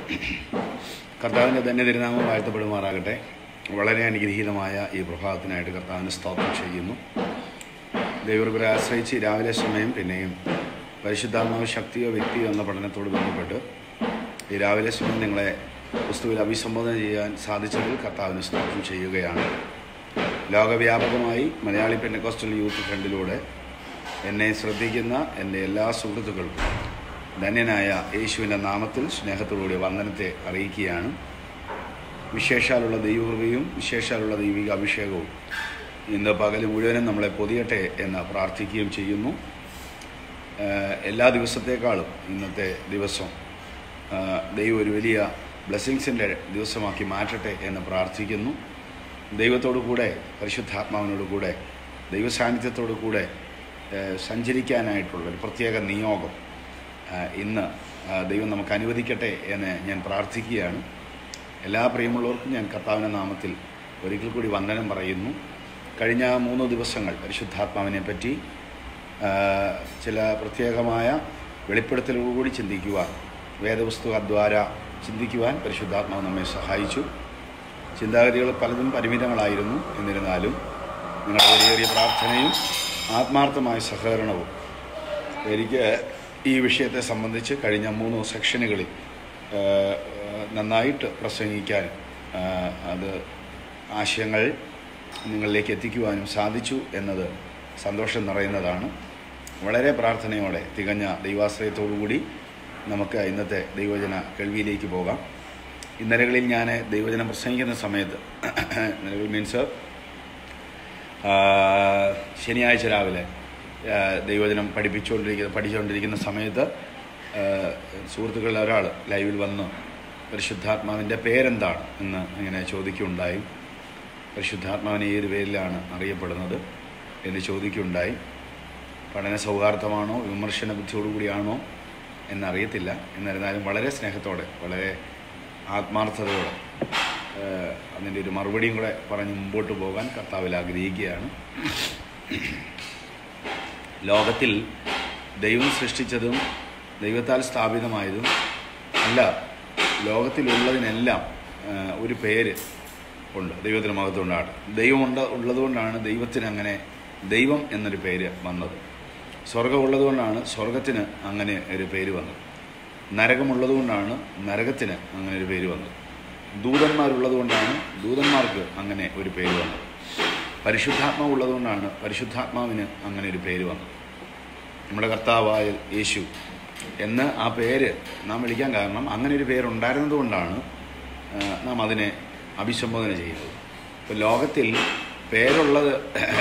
കർത്താവിൻ്റെ തന്നെ തിരുനാമം വാഴ്ത്തപ്പെടുമാറാകട്ടെ വളരെ അനുഗ്രഹീതമായ ഈ പ്രഭാതത്തിനായിട്ട് കർത്താവിന് സ്തോത്രം ചെയ്യുന്നു ദൈവത്തെ ആശ്രയിച്ച് രാവിലെ സമയം പിന്നെയും പരിശുദ്ധാത്മാവ് ശക്തിയോ വ്യക്തിയോ എന്ന പഠനത്തോട് ബന്ധപ്പെട്ട് ഈ രാവിലെ സമയം നിങ്ങളെ പുസ്തകത്തിൽ അഭിസംബോധന ചെയ്യാൻ സാധിച്ചതിൽ കർത്താവിന് സ്തോത്രം ചെയ്യുകയാണ് ലോകവ്യാപകമായി മലയാളി പെൻഡക്കോസ്റ്റൽ യൂത്ത് ഫ്രണ്ടിലൂടെ എന്നെ ശ്രദ്ധിക്കുന്ന എൻ്റെ എല്ലാ സുഹൃത്തുക്കൾക്കും ധന്യനായ യേശുവിൻ്റെ നാമത്തിൽ സ്നേഹത്തോടുകൂടി വന്ദനത്തെ അറിയിക്കുകയാണ് വിശേഷാലുള്ള ദൈവകൃപയും വിശേഷാലുള്ള ദൈവിക അഭിഷേകവും ഇന്ന് പകൽ മുഴുവനും നമ്മളെ പൊതിയട്ടെ എന്ന് പ്രാർത്ഥിക്കുകയും ചെയ്യുന്നു ഏഹ് എല്ലാ ദിവസത്തേക്കാളും ഇന്നത്തെ ദിവസം ഏഹ് ദൈവം ഒരു വലിയ ബ്ലെസ്സിങ്സിൻ്റെ ദിവസമാക്കി മാറ്റട്ടെ എന്ന് പ്രാർത്ഥിക്കുന്നു ദൈവത്തോടു കൂടെ പരിശുദ്ധാത്മാവിനോട് കൂടെ ദൈവസാന്നിധ്യത്തോടു കൂടെ ഏഹ് സഞ്ചരിക്കാനായിട്ടുള്ള ഒരു പ്രത്യേക നിയോഗം ഏഹ് ഇന്ന് ഏഹ് ദൈവം നമുക്ക് അനുവദിക്കട്ടെ എന്ന് ഞാൻ പ്രാർത്ഥിക്കുകയാണ് എല്ലാ പ്രിയമുള്ളവർക്കും ഞാൻ കർത്താവിൻ്റെ നാമത്തിൽ ഒരിക്കൽ കൂടി വന്ദനം പറയുന്നു കഴിഞ്ഞ മൂന്ന് ദിവസങ്ങൾ പരിശുദ്ധാത്മാവിനെ പറ്റി ആ, ചില പ്രത്യേകമായ വെളിപ്പെടുത്തലോടുകൂടി ചിന്തിക്കുവാൻ വേദപുസ്തകദ്വാര ചിന്തിക്കുവാൻ പരിശുദ്ധാത്മാവ് നമ്മെ സഹായിച്ചു ചിന്താഗതികൾ പലതും പരിമിതങ്ങളായിരുന്നു എന്നിരുന്നാലും നിങ്ങളുടെ വലിയ പ്രാർത്ഥനയും ആത്മാർത്ഥമായ സഹകരണവും എനിക്ക് ഈ വിഷയത്തെ സംബന്ധിച്ച് കഴിഞ്ഞ മൂന്ന് സെക്ഷനുകളിൽ ആ, ആ, നന്നായിട്ട് പ്രസംഗിക്കാനും ആ, അത് ആശയങ്ങൾ നിങ്ങളിലേക്ക് എത്തിക്കുവാനും സാധിച്ചു എന്നത് സന്തോഷം നിറയുന്നതാണ് വളരെ പ്രാർത്ഥനയോടെ തികഞ്ഞ ദൈവാശ്രയത്തോടുകൂടി നമുക്ക് ഇന്നത്തെ ദൈവജന കേൾവിയിലേക്ക് പോകാം ഇന്നലകളിൽ ഞാൻ ദൈവജനം പ്രസംഗിക്കുന്ന സമയത്ത് ഇന്നലകൾ മീൻസ് ആ, ശനിയാഴ്ച രാവിലെ ആ, ദൈവജനം പഠിപ്പിച്ചുകൊണ്ടിരിക്കുന്ന പഠിച്ചുകൊണ്ടിരിക്കുന്ന സമയത്ത് ആ, സുഹൃത്തുക്കളിൽ ഒരാൾ ലൈവിൽ വന്ന് പരിശുദ്ധാത്മാവിൻ്റെ പേരെന്താണ് എന്ന് ഇങ്ങനെ ചോദിക്കുകയുണ്ടായി പരിശുദ്ധാത്മാവിനെ ഏത് പേരിലാണ് അറിയപ്പെടുന്നത് എന്ന് ചോദിക്കുകയുണ്ടായി പഠന സൗഹാർദ്ദമാണോ വിമർശന ബുദ്ധിയോടുകൂടിയാണോ എന്നറിയത്തില്ല എന്നിരുന്നാലും വളരെ സ്നേഹത്തോടെ വളരെ ആത്മാർത്ഥതയോടെ ഏഹ്, അതിൻ്റെ ഒരു മറുപടിയും കൂടെ പറഞ്ഞ് മുമ്പോട്ട് പോകാൻ കർത്താവിൽ ആഗ്രഹിക്കുകയാണ് ലോകത്തിൽ ദൈവം സൃഷ്ടിച്ചതും ദൈവത്താൽ സ്ഥാപിതമായതും അല്ല ലോകത്തിലുള്ളതിനെല്ലാം ഏഹ്, ഒരു പേര് ഉണ്ട് ദൈവത്തിന് മഹത്വം ഉണ്ടാകട്ടെ ദൈവമുണ്ട് ഉള്ളതുകൊണ്ടാണ് ദൈവത്തിന് അങ്ങനെ ദൈവം എന്നൊരു പേര് വന്നത് സ്വർഗം ഉള്ളതുകൊണ്ടാണ് സ്വർഗത്തിന് അങ്ങനെ ഒരു പേര് വന്നത് നരകമുള്ളതുകൊണ്ടാണ് നരകത്തിന് അങ്ങനെ ഒരു പേര് വന്നത് ദൂതന്മാരുള്ളതുകൊണ്ടാണ് ദൂതന്മാർക്ക് അങ്ങനെ ഒരു പേര് വന്നത് പരിശുദ്ധാത്മാവ് ഉള്ളതുകൊണ്ടാണ് പരിശുദ്ധാത്മാവിന് അങ്ങനെ ഒരു പേര് വന്നത് നമ്മുടെ കർത്താവായ യേശു എന്ന് ആ പേര് നാം വിളിക്കാൻ കാരണം അങ്ങനെ ഒരു പേരുണ്ടായിരുന്നത് കൊണ്ടാണ് ആ, നാം അതിനെ അഭിസംബോധന ചെയ്യുന്നത് ഇപ്പോൾ ലോകത്തിൽ പേരുള്ളത്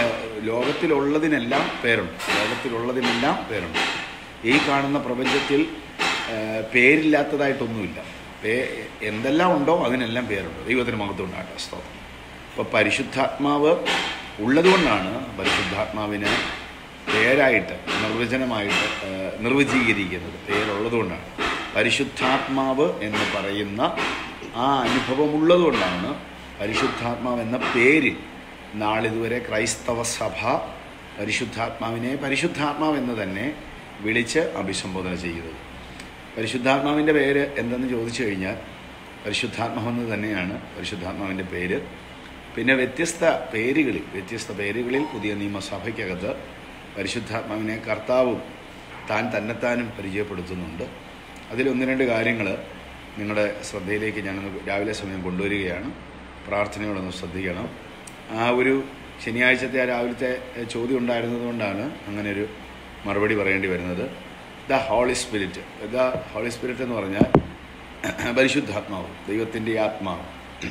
ലോകത്തിലുള്ളതിനെല്ലാം പേരുണ്ട് ലോകത്തിലുള്ളതിനെല്ലാം പേരുണ്ട് ഈ കാണുന്ന പ്രപഞ്ചത്തിൽ ആ, പേരില്ലാത്തതായിട്ടൊന്നുമില്ല പേ എന്തെല്ലാം ഉണ്ടോ അതിനെല്ലാം പേരുണ്ട് ദൈവത്തിന് മഹത്വം ഉണ്ടാകട്ടെ സ്തോത്രം അപ്പോൾ പരിശുദ്ധാത്മാവ് ഉള്ളതുകൊണ്ടാണ് പരിശുദ്ധാത്മാവിന് പേരായിട്ട് നിർവചനമായിട്ട് ആ, നിർവചീകരിക്കുന്നത് പേരുള്ളതുകൊണ്ടാണ് പരിശുദ്ധാത്മാവ് എന്ന് പറയുന്ന ആ അനുഭവമുള്ളതുകൊണ്ടാണ് പരിശുദ്ധാത്മാവ് എന്ന പേര് നാളിതുവരെ ക്രൈസ്തവ സഭ പരിശുദ്ധാത്മാവിനെ പരിശുദ്ധാത്മാവ് എന്ന് തന്നെ വിളിച്ച് അഭിസംബോധന ചെയ്യുന്നത് പരിശുദ്ധാത്മാവിൻ്റെ പേര് എന്തെന്ന് ചോദിച്ചു കഴിഞ്ഞാൽ പരിശുദ്ധാത്മാവെന്ന് തന്നെയാണ് പരിശുദ്ധാത്മാവിൻ്റെ പേര് പിന്നെ വ്യത്യസ്ത പേരുകളിൽ വ്യത്യസ്ത പേരുകളിൽ പുതിയ നിയമസഭയ്ക്കകത്ത് പരിശുദ്ധാത്മാവിനെ കർത്താവും താൻ തന്നെത്താനും പരിചയപ്പെടുത്തുന്നുണ്ട് അതിൽ ഒന്ന് രണ്ട് കാര്യങ്ങൾ നിങ്ങളുടെ ശ്രദ്ധയിലേക്ക് ഞാനൊന്ന് രാവിലെ സമയം കൊണ്ടുവരികയാണ് പ്രാർത്ഥനയോടൊന്ന് ശ്രദ്ധിക്കണം ആ ഒരു ശനിയാഴ്ചത്തെ ആ രാവിലത്തെ എഹ്, ചോദ്യം ഉണ്ടായിരുന്നത് കൊണ്ടാണ് അങ്ങനെ ഒരു മറുപടി പറയേണ്ടി വരുന്നത് the Holy Spirit the Holy Spirit എന്ന് പറഞ്ഞാൽ പരിശുദ്ധാത്മാവ് ദൈവത്തിൻ്റെ ആത്മാവ്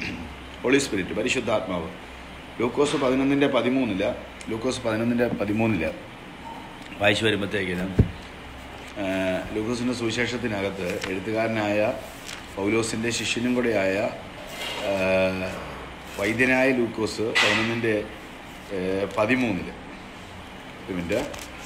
ഹോളി സ്പിരിറ്റ് പരിശുദ്ധാത്മാവ് ലൂക്കോസ് പതിനൊന്നിൻ്റെ പതിമൂന്നില് ലൂക്കോസ് പതിനൊന്നിൻ്റെ പതിമൂന്നില് വായിച്ചു വരുമ്പോഴത്തേക്കിന് ലൂക്കോസിൻ്റെ സുവിശേഷത്തിനകത്ത് എഴുത്തുകാരനായ പൗലോസിൻ്റെ ശിഷ്യനും കൂടെയായ ആ, വൈദ്യനായ ലൂക്കോസ് പതിനൊന്നിൻ്റെ പതിമൂന്നില് ഒരു മിനിറ്റ്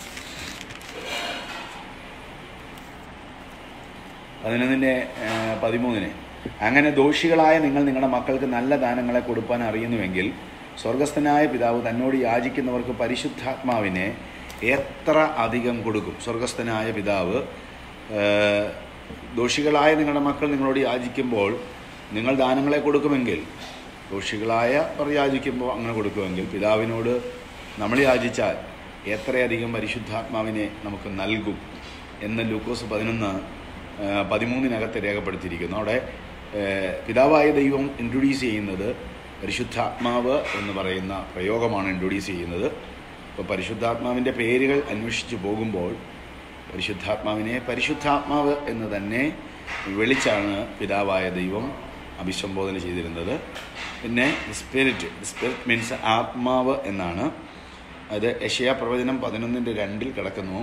പതിനൊന്നിൻ്റെ പതിമൂന്നിന് അങ്ങനെ ദോഷികളായ നിങ്ങൾ നിങ്ങളുടെ മക്കൾക്ക് നല്ല ദാനങ്ങളെ കൊടുപ്പാൻ അറിയുന്നുവെങ്കിൽ സ്വർഗസ്ഥനായ പിതാവ് തന്നോട് യാചിക്കുന്നവർക്ക് പരിശുദ്ധാത്മാവിനെ എത്ര അധികം കൊടുക്കും സ്വർഗസ്ഥനായ പിതാവ് ഏഹ്, ദോഷികളായ നിങ്ങളുടെ മക്കൾ നിങ്ങളോട് യാചിക്കുമ്പോൾ നിങ്ങൾ ദാനങ്ങളെ കൊടുക്കുമെങ്കിൽ ദോഷികളായ അവർ യാചിക്കുമ്പോൾ അങ്ങനെ കൊടുക്കുമെങ്കിൽ പിതാവിനോട് നമ്മൾ യാചിച്ചാൽ എത്രയധികം പരിശുദ്ധാത്മാവിനെ നമുക്ക് നൽകും എന്ന് ലൂക്കോസ് പതിനൊന്ന് ആ, പതിമൂന്നിനകത്ത് രേഖപ്പെടുത്തിയിരിക്കുന്നു അവിടെ ആ, പിതാവായ ദൈവം ഇൻട്രൊഡ്യൂസ് ചെയ്യുന്നത് പരിശുദ്ധാത്മാവ് എന്ന് പറയുന്ന പ്രയോഗമാണ് ഇൻട്രൊഡ്യൂസ് ചെയ്യുന്നത് അപ്പോൾ പരിശുദ്ധാത്മാവിൻ്റെ പേരുകൾ അന്വേഷിച്ച് പോകുമ്പോൾ പരിശുദ്ധാത്മാവിനെ പരിശുദ്ധാത്മാവ് എന്ന് തന്നെ വിളിച്ചാണ് പിതാവായ ദൈവം അഭിസംബോധന ചെയ്തിരുന്നത് പിന്നെ സ്പിരിറ്റ് സ്പിരിറ്റ് മീൻസ് ആത്മാവ് എന്നാണ് അത് യശയ പ്രവചനം പതിനൊന്നിൻ്റെ രണ്ടിൽ കിടക്കുന്നു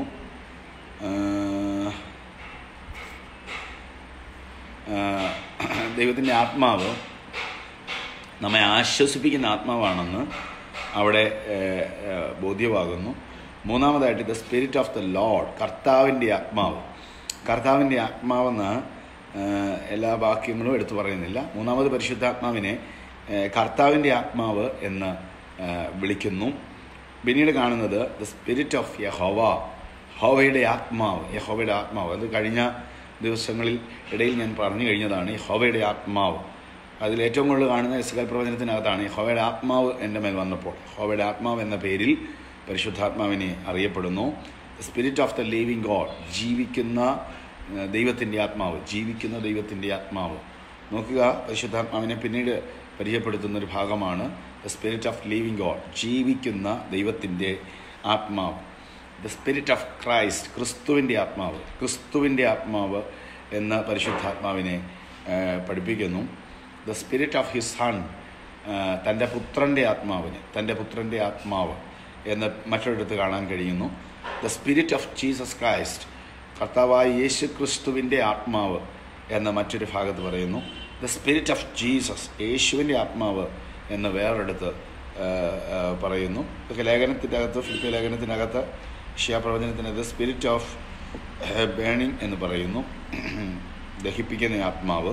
ദൈവത്തിൻ്റെ ആത്മാവ് നമ്മെ ആശ്വസിപ്പിക്കുന്ന ആത്മാവാണെന്ന് അവിടെ ഏഹ്, ഏഹ്, ബോധ്യമാകുന്നു മൂന്നാമതായിട്ട് the spirit of the Lord കർത്താവിൻ്റെ ആത്മാവ് കർത്താവിൻ്റെ ആത്മാവെന്ന് ഏഹ്, എല്ലാ വാക്യങ്ങളും എടുത്തു പറയുന്നില്ല മൂന്നാമത് പരിശുദ്ധാത്മാവിനെ ഏഹ്, കർത്താവിൻ്റെ ആത്മാവ് എന്ന് ഏഹ്, വിളിക്കുന്നു പിന്നീട് കാണുന്നത് ദ സ്പിരിറ്റ് ഓഫ് യഹോവ ഹോവയുടെ ആത്മാവ് യഹോവയുടെ ആത്മാവ് അത് കഴിഞ്ഞ ദിവസങ്ങളിൽ ഇടയിൽ ഞാൻ പറഞ്ഞു കഴിഞ്ഞതാണ് യഹോവയുടെ ആത്മാവ് അതിൽ ഏറ്റവും കൂടുതൽ കാണുന്ന എസ്കൽ പ്രവചനത്തിനകത്താണ് യഹോവയുടെ ആത്മാവ് എൻ്റെ മേൽ വന്നപ്പോൾ യഹോവയുടെ ആത്മാവ് എന്ന പേരിൽ പരിശുദ്ധാത്മാവിനെ അറിയപ്പെടുന്നു spirit of the living God ജീവിക്കുന്ന ഏഹ്, ദൈവത്തിൻ്റെ ആത്മാവ് ജീവിക്കുന്ന ദൈവത്തിൻ്റെ ആത്മാവ് നോക്കുക പരിശുദ്ധാത്മാവിനെ പിന്നീട് പരിചയപ്പെടുത്തുന്ന ഒരു ഭാഗമാണ് the spirit of living God ജീവിക്കുന്ന ദൈവത്തിൻ്റെ ആത്മാവ് ദ സ്പിരിറ്റ് ഓഫ് ക്രൈസ്റ്റ് ക്രിസ്തുവിൻ്റെ ആത്മാവ് ക്രിസ്തുവിൻ്റെ ആത്മാവ് എന്ന പരിശുദ്ധാത്മാവിനെ ഏഹ്, പഠിപ്പിക്കുന്നു the spirit of his son തൻ്റെ പുത്രൻ്റെ ആത്മാവിന് തൻ്റെ പുത്രൻ്റെ ആത്മാവ് എന്ന് മറ്റൊരിടത്ത് കാണാൻ കഴിയുന്നു the spirit of Jesus Christ കർത്താവായ യേശു ക്രിസ്തുവിൻ്റെ ആത്മാവ് എന്ന മറ്റൊരു ഭാഗത്ത് പറയുന്നു ദ സ്പിരിറ്റ് ഓഫ് ജീസസ് യേശുവിൻ്റെ ആത്മാവ് എന്ന് വേറൊരിടത്ത് ആ, ആ, പറയുന്നു ഇതൊക്കെ ലേഖനത്തിൻ്റെ അകത്ത് ഫിലിപ്പി ലേഖനത്തിനകത്ത് ഷിയാപ്രവചനത്തിനകത്ത് സ്പിരിറ്റ് ഓഫ് ബേണിംഗ് എന്ന് പറയുന്നു ദഹിപ്പിക്കുന്ന ആത്മാവ്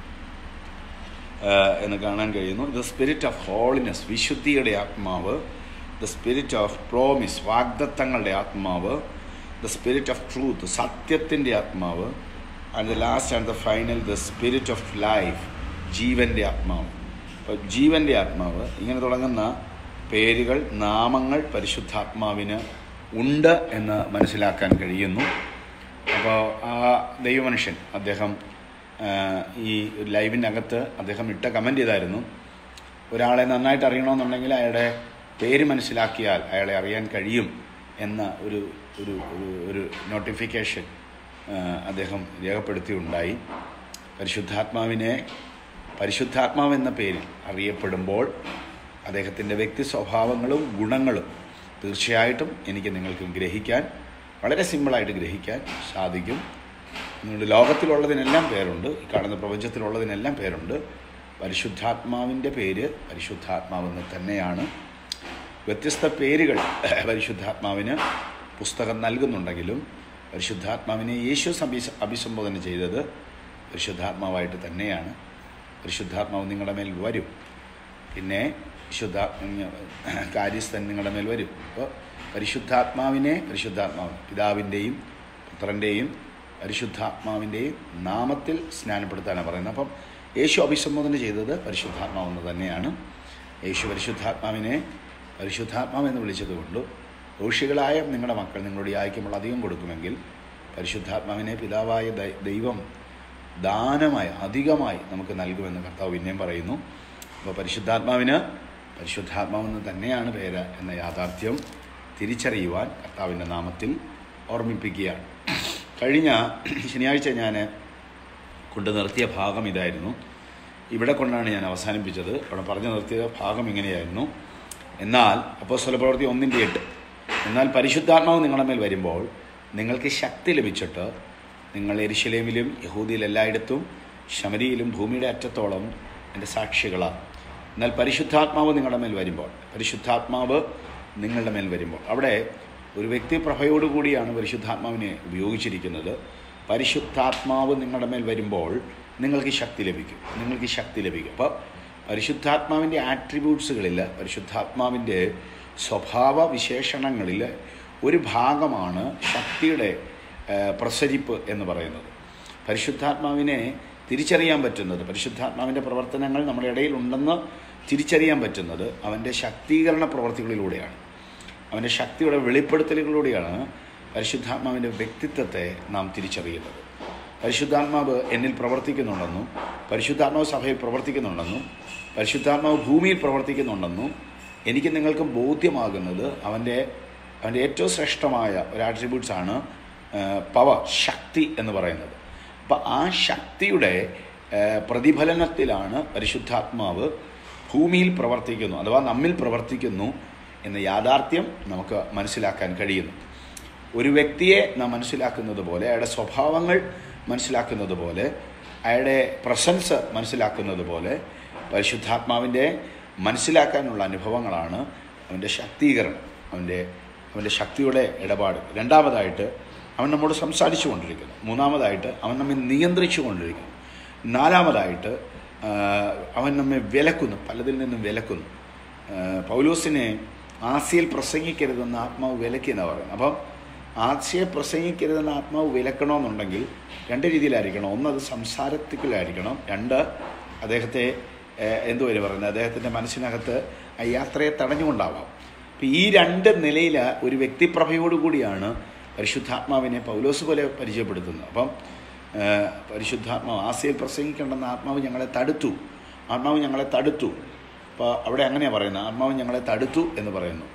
ആഹ് എന്ന് കാണാൻ കഴിയുന്നു ദ സ്പിരിറ്റ് ഓഫ് ഹോളിനെസ് വിശുദ്ധിയുടെ ആത്മാവ് ദ സ്പിരിറ്റ് ഓഫ് പ്രോമിസ് വാഗ്ദത്തങ്ങളുടെ ആത്മാവ് ദ സ്പിരിറ്റ് ഓഫ് ട്രൂത്ത് സത്യത്തിൻ്റെ ആത്മാവ് and the last and the final the spirit of life ജീവൻ്റെ ആത്മാവ് അപ്പോൾ ജീവൻ്റെ ആത്മാവ് ഇങ്ങനെ തുടങ്ങുന്ന പേരുകൾ നാമങ്ങൾ പരിശുദ്ധാത്മാവിന് ഉണ്ട് എന്ന് മനസ്സിലാക്കാൻ കഴിയുന്നു അപ്പോൾ ആ ദൈവമനുഷ്യൻ അദ്ദേഹം ആ, ഈ ലൈവിൻ്റെ അകത്ത് അദ്ദേഹം ഇട്ട കമൻ്റ് ചെയ്തായിരുന്നു ഒരാളെ നന്നായിട്ട് അറിയണമെന്നുണ്ടെങ്കിൽ അയാളുടെ പേര് മനസ്സിലാക്കിയാൽ അയാളെ അറിയാൻ കഴിയും എന്ന ഒരു ഒരു ഒരു ഒരു നോട്ടിഫിക്കേഷൻ ആ, അദ്ദേഹം രേഖപ്പെടുത്തിയുണ്ടായി പരിശുദ്ധാത്മാവിനെ പരിശുദ്ധാത്മാവ് എന്ന പേരിൽ അറിയപ്പെടുമ്പോൾ അദ്ദേഹത്തിൻ്റെ വ്യക്തി സ്വഭാവങ്ങളും ഗുണങ്ങളും തീർച്ചയായിട്ടും എനിക്ക് നിങ്ങൾക്ക് ഗ്രഹിക്കാൻ വളരെ സിമ്പിളായിട്ട് ഗ്രഹിക്കാൻ സാധിക്കും നിങ്ങളുടെ ലോകത്തിലുള്ളതിനെല്ലാം പേരുണ്ട് ഈ കാണുന്ന പ്രപഞ്ചത്തിലുള്ളതിനെല്ലാം പേരുണ്ട് പരിശുദ്ധാത്മാവിൻ്റെ പേര് പരിശുദ്ധാത്മാവെന്ന് തന്നെയാണ് വ്യത്യസ്ത പേരുകൾ പരിശുദ്ധാത്മാവിന് പുസ്തകം നൽകുന്നുണ്ടെങ്കിലും പരിശുദ്ധാത്മാവിനെ യേശു അഭിസ അഭിസംബോധന ചെയ്തത് പരിശുദ്ധാത്മാവായിട്ട് തന്നെയാണ് പരിശുദ്ധാത്മാവ് നിങ്ങളുടെ മേൽ വരും പിന്നെ വിശുദ്ധ കാര്യസ്ഥൻ നിങ്ങളുടെ മേൽ വരും അപ്പോൾ പരിശുദ്ധാത്മാവിനെ പരിശുദ്ധാത്മാവ് പിതാവിൻ്റെയും പുത്രൻ്റെയും പരിശുദ്ധാത്മാവിൻ്റെയും നാമത്തിൽ സ്നാനപ്പെടുത്താനാണ് പറയുന്നത് അപ്പം യേശു അഭിസംബോധന ചെയ്തത് പരിശുദ്ധാത്മാവെന്ന് തന്നെയാണ് യേശു പരിശുദ്ധാത്മാവിനെ പരിശുദ്ധാത്മാവെന്ന് വിളിച്ചതുകൊണ്ട് ദോഷികളായ നിങ്ങളുടെ മക്കൾ നിങ്ങളോട് യായ്ക്കുമ്പോൾ അധികം കൊടുക്കുമെങ്കിൽ പരിശുദ്ധാത്മാവിനെ പിതാവായ ദൈ- ദൈവം ദാനമായി അധികമായി നമുക്ക് നൽകുമെന്ന് കർത്താവ് പിന്നെയും പറയുന്നു അപ്പോൾ പരിശുദ്ധാത്മാവിന് പരിശുദ്ധാത്മാവെന്ന് തന്നെയാണ് പേര് എന്ന യാഥാർത്ഥ്യം തിരിച്ചറിയുവാൻ കർത്താവിൻ്റെ നാമത്തിൽ ഓർമ്മിപ്പിക്കുകയാണ് കഴിഞ്ഞ ശനിയാഴ്ച ഞാൻ കൊണ്ട് നിർത്തിയ ഭാഗം ഇതായിരുന്നു ഇവിടെ കൊണ്ടാണ് ഞാൻ അവസാനിപ്പിച്ചത് അവിടെ പറഞ്ഞു നിർത്തിയ ഭാഗം ഇങ്ങനെയായിരുന്നു എന്നാൽ അപ്പോൾ പ്രവൃത്തി ഒന്നിൻ്റെ എട്ട് എന്നാൽ പരിശുദ്ധാത്മാവ് നിങ്ങളുടെ മേൽ വരുമ്പോൾ നിങ്ങൾക്ക് ശക്തി ലഭിച്ചിട്ട് നിങ്ങൾ എരിശിലേമിലും യഹൂദിയിൽ എല്ലായിടത്തും ശമരിയിലും ഭൂമിയുടെ അറ്റത്തോളം എൻ്റെ സാക്ഷികളാണ് എന്നാൽ പരിശുദ്ധാത്മാവ് നിങ്ങളുടെ മേൽ വരുമ്പോൾ പരിശുദ്ധാത്മാവ് നിങ്ങളുടെ മേൽ വരുമ്പോൾ അവിടെ ഒരു വ്യക്തിപ്രഭയോടുകൂടിയാണ് പരിശുദ്ധാത്മാവിനെ ഉപയോഗിച്ചിരിക്കുന്നത് പരിശുദ്ധാത്മാവ് നിങ്ങളുടെ മേൽ വരുമ്പോൾ നിങ്ങൾക്ക് ശക്തി ലഭിക്കും നിങ്ങൾക്ക് ശക്തി ലഭിക്കും അപ്പോൾ പരിശുദ്ധാത്മാവിൻ്റെ ആട്രിബ്യൂട്ട്സുകളിൽ പരിശുദ്ധാത്മാവിൻ്റെ സ്വഭാവ വിശേഷണങ്ങളിൽ ഒരു ഭാഗമാണ് ശക്തിയുടെ ഏഹ്, പ്രസരിപ്പ് എന്ന് പറയുന്നത് പരിശുദ്ധാത്മാവിനെ തിരിച്ചറിയാൻ പറ്റുന്നത് പരിശുദ്ധാത്മാവിൻ്റെ പ്രവർത്തനങ്ങൾ നമ്മുടെ ഇടയിൽ ഉണ്ടെന്ന് തിരിച്ചറിയാൻ പറ്റുന്നത് അവൻ്റെ ശക്തീകരണ പ്രവർത്തികളിലൂടെയാണ് അവൻ്റെ ശക്തിയുടെ വെളിപ്പെടുത്തലുകളിലൂടെയാണ് പരിശുദ്ധാത്മാവിൻ്റെ വ്യക്തിത്വത്തെ നാം തിരിച്ചറിയുന്നത് പരിശുദ്ധാത്മാവ് എന്നിൽ പ്രവർത്തിക്കുന്നുണ്ടെന്നും പരിശുദ്ധാത്മാവ് സഭയിൽ പ്രവർത്തിക്കുന്നുണ്ടെന്നും പരിശുദ്ധാത്മാവ് ഭൂമിയിൽ പ്രവർത്തിക്കുന്നുണ്ടെന്നും എനിക്ക് നിങ്ങൾക്ക് ബോധ്യമാകുന്നത് അവൻ്റെ അവൻ്റെ ഏറ്റവും ശ്രേഷ്ഠമായ ഒരു ആട്രിബ്യൂട്ട്സാണ് പവർ ശക്തി എന്ന് പറയുന്നത് അപ്പം ആ ശക്തിയുടെ ഏഹ്, പ്രതിഫലനത്തിലാണ് പരിശുദ്ധാത്മാവ് ഭൂമിയിൽ പ്രവർത്തിക്കുന്നു അഥവാ നമ്മിൽ പ്രവർത്തിക്കുന്നു എന്ന യാഥാർത്ഥ്യം നമുക്ക് മനസ്സിലാക്കാൻ കഴിയുന്നു ഒരു വ്യക്തിയെ നാം മനസ്സിലാക്കുന്നത് പോലെ അയാളുടെ സ്വഭാവങ്ങൾ മനസ്സിലാക്കുന്നത് പോലെ അയാളുടെ പ്രസൻസ് മനസ്സിലാക്കുന്നത് പോലെ പരിശുദ്ധാത്മാവിൻ്റെ മനസ്സിലാക്കാനുള്ള അനുഭവങ്ങളാണ് അവൻ്റെ ശക്തീകരണം അവൻ്റെ അവൻ്റെ ശക്തിയുടെ ഇടപാട് രണ്ടാമതായിട്ട് അവൻ നമ്മോട് സംസാരിച്ചു കൊണ്ടിരിക്കുന്നു മൂന്നാമതായിട്ട് അവൻ നമ്മെ നിയന്ത്രിച്ചു കൊണ്ടിരിക്കുന്നു നാലാമതായിട്ട് ആ, അവൻ നമ്മെ വിലക്കുന്നു പലതിൽ നിന്നും വിലക്കുന്നു ആ, പൗലോസിനെ ആസിയിൽ പ്രസംഗിക്കരുതെന്ന് ആത്മാവ് വിലക്കി എന്നാണ് പറയുന്നത് അപ്പം ആസിയെ പ്രസംഗിക്കരുതെന്ന് ആത്മാവ് വിലക്കണമെന്നുണ്ടെങ്കിൽ രണ്ട് രീതിയിലായിരിക്കണം ഒന്ന് അത് സംസാരത്തിലായിരിക്കണം രണ്ട് അദ്ദേഹത്തെ ഏഹ്, എന്തുവരെ പറയുന്നത് അദ്ദേഹത്തിൻ്റെ മനസ്സിനകത്ത് ആ യാത്രയെ തടഞ്ഞുകൊണ്ടാവാം അപ്പം ഈ രണ്ട് നിലയിൽ ഒരു വ്യക്തിപ്രഭയോടു കൂടിയാണ് പരിശുദ്ധാത്മാവിനെ പൗലോസ് പോലെ പരിചയപ്പെടുത്തുന്നത് അപ്പം ഏഹ്, പരിശുദ്ധാത്മാവ് ആസിയിൽ പ്രസംഗിക്കേണ്ടെന്ന് ആത്മാവ് ഞങ്ങളെ തടുത്തു ആത്മാവ് ഞങ്ങളെ തടുത്തു അപ്പോൾ അവിടെ അങ്ങനെയാണ് പറയുന്നത് ആത്മാവ് ഞങ്ങളെ തടുത്തു എന്ന് പറയുന്നു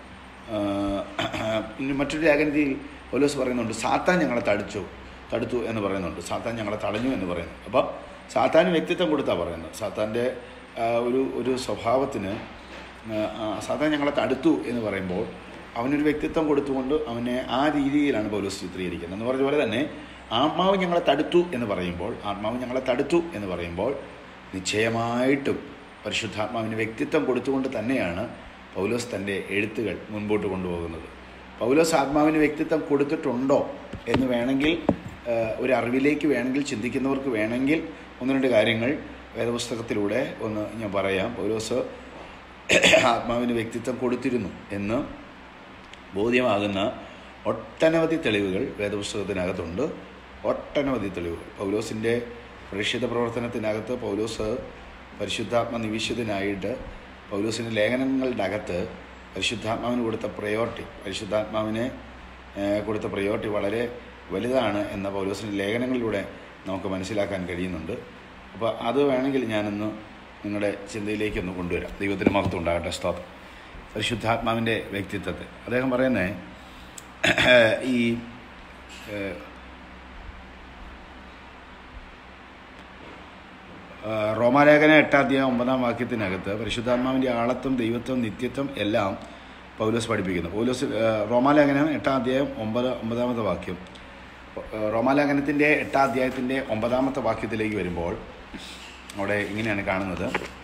ആഹ് ഇനി മറ്റൊരു ലേഖനത്തിൽ പോലീസ് പറയുന്നുണ്ട് സാത്താൻ ഞങ്ങളെ തടിച്ചു തടുത്തു എന്ന് പറയുന്നുണ്ട് സാത്താൻ ഞങ്ങളെ തടഞ്ഞു എന്ന് പറയുന്നു അപ്പോൾ സാത്താന് വ്യക്തിത്വം കൊടുത്താണ് പറയുന്നത് സാത്താൻ്റെ ആഹ് ഒരു ഒരു സ്വഭാവത്തിന് ആഹ് ആ സാത്താൻ ഞങ്ങളെ തടുത്തു എന്ന് പറയുമ്പോൾ അവനൊരു വ്യക്തിത്വം കൊടുത്തുകൊണ്ട് അവനെ ആ രീതിയിലാണ് പൗലോസ് ചിത്രീകരിക്കുന്നത് എന്ന് പറഞ്ഞ പോലെ തന്നെ ആത്മാവ് ഞങ്ങളെ തടുത്തു എന്ന് പറയുമ്പോൾ ആത്മാവ് ഞങ്ങളെ തടുത്തു എന്ന് പറയുമ്പോൾ നിശ്ചയമായിട്ടും പരിശുദ്ധാത്മാവിന് വ്യക്തിത്വം കൊടുത്തുകൊണ്ട് തന്നെയാണ് പൗലോസ് തൻ്റെ എഴുത്തുകൾ മുൻപോട്ട് കൊണ്ടുപോകുന്നത് പൗലോസ് ആത്മാവിന് വ്യക്തിത്വം കൊടുത്തിട്ടുണ്ടോ എന്ന് വേണമെങ്കിൽ ആ, ഒരു അറിവിലേക്ക് വേണമെങ്കിൽ ചിന്തിക്കുന്നവർക്ക് വേണമെങ്കിൽ ഒന്ന് രണ്ട് കാര്യങ്ങൾ വേദപുസ്തകത്തിലൂടെ ഒന്ന് ഞാൻ പറയാം പൗലോസ് ആത്മാവിന് വ്യക്തിത്വം കൊടുത്തിരുന്നു എന്ന് ബോധ്യമാകുന്ന ഒട്ടനവധി തെളിവുകൾ വേദപുസ്തകത്തിനകത്തുണ്ട് ഒട്ടനവധി തെളിവുകൾ പൗലോസിൻ്റെ പ്രേക്ഷിത പ്രവർത്തനത്തിനകത്ത് പൗലോസ് പരിശുദ്ധാത്മ നിവിശുദ്ധനായിട്ട് പൗലോസിൻ്റെ ലേഖനങ്ങളുടെ അകത്ത് പരിശുദ്ധാത്മാവിന് കൊടുത്ത പ്രയോറിറ്റി പരിശുദ്ധാത്മാവിനെ ഏഹ്, കൊടുത്ത പ്രയോറിറ്റി വളരെ വലുതാണ് എന്ന പൗലോസിൻ്റെ ലേഖനങ്ങളിലൂടെ നമുക്ക് മനസ്സിലാക്കാൻ കഴിയുന്നുണ്ട് അപ്പോൾ അത് വേണമെങ്കിൽ ഞാനൊന്ന് നിങ്ങളുടെ ചിന്തയിലേക്കൊന്ന് കൊണ്ടുവരാം ദൈവത്തിന് മഹത്വം ഉണ്ടാകട്ടെ സ്തോത്രം പരിശുദ്ധാത്മാവിൻ്റെ വ്യക്തിത്വത്തെ അദ്ദേഹം പറയുന്നത് ഈ ഏഹ്, ആ, റോമാലേഖന എട്ടാം അധ്യായം ഒമ്പതാം വാക്യത്തിനകത്ത് പരിശുദ്ധാത്മാവിൻ്റെ ആളത്വം ദൈവത്വം നിത്യത്വം എല്ലാം പൗലോസ് പഠിപ്പിക്കുന്നു പൗലോസ് ആ, റോമാലേഖനം എട്ടാം അധ്യായം ഒമ്പത് ഒമ്പതാമത്തെ വാക്യം ആ, റോമാലേഖനത്തിൻ്റെ എട്ടാം അധ്യായത്തിൻ്റെ ഒമ്പതാമത്തെ വാക്യത്തിലേക്ക് വരുമ്പോൾ അവിടെ ഇങ്ങനെയാണ് കാണുന്നത്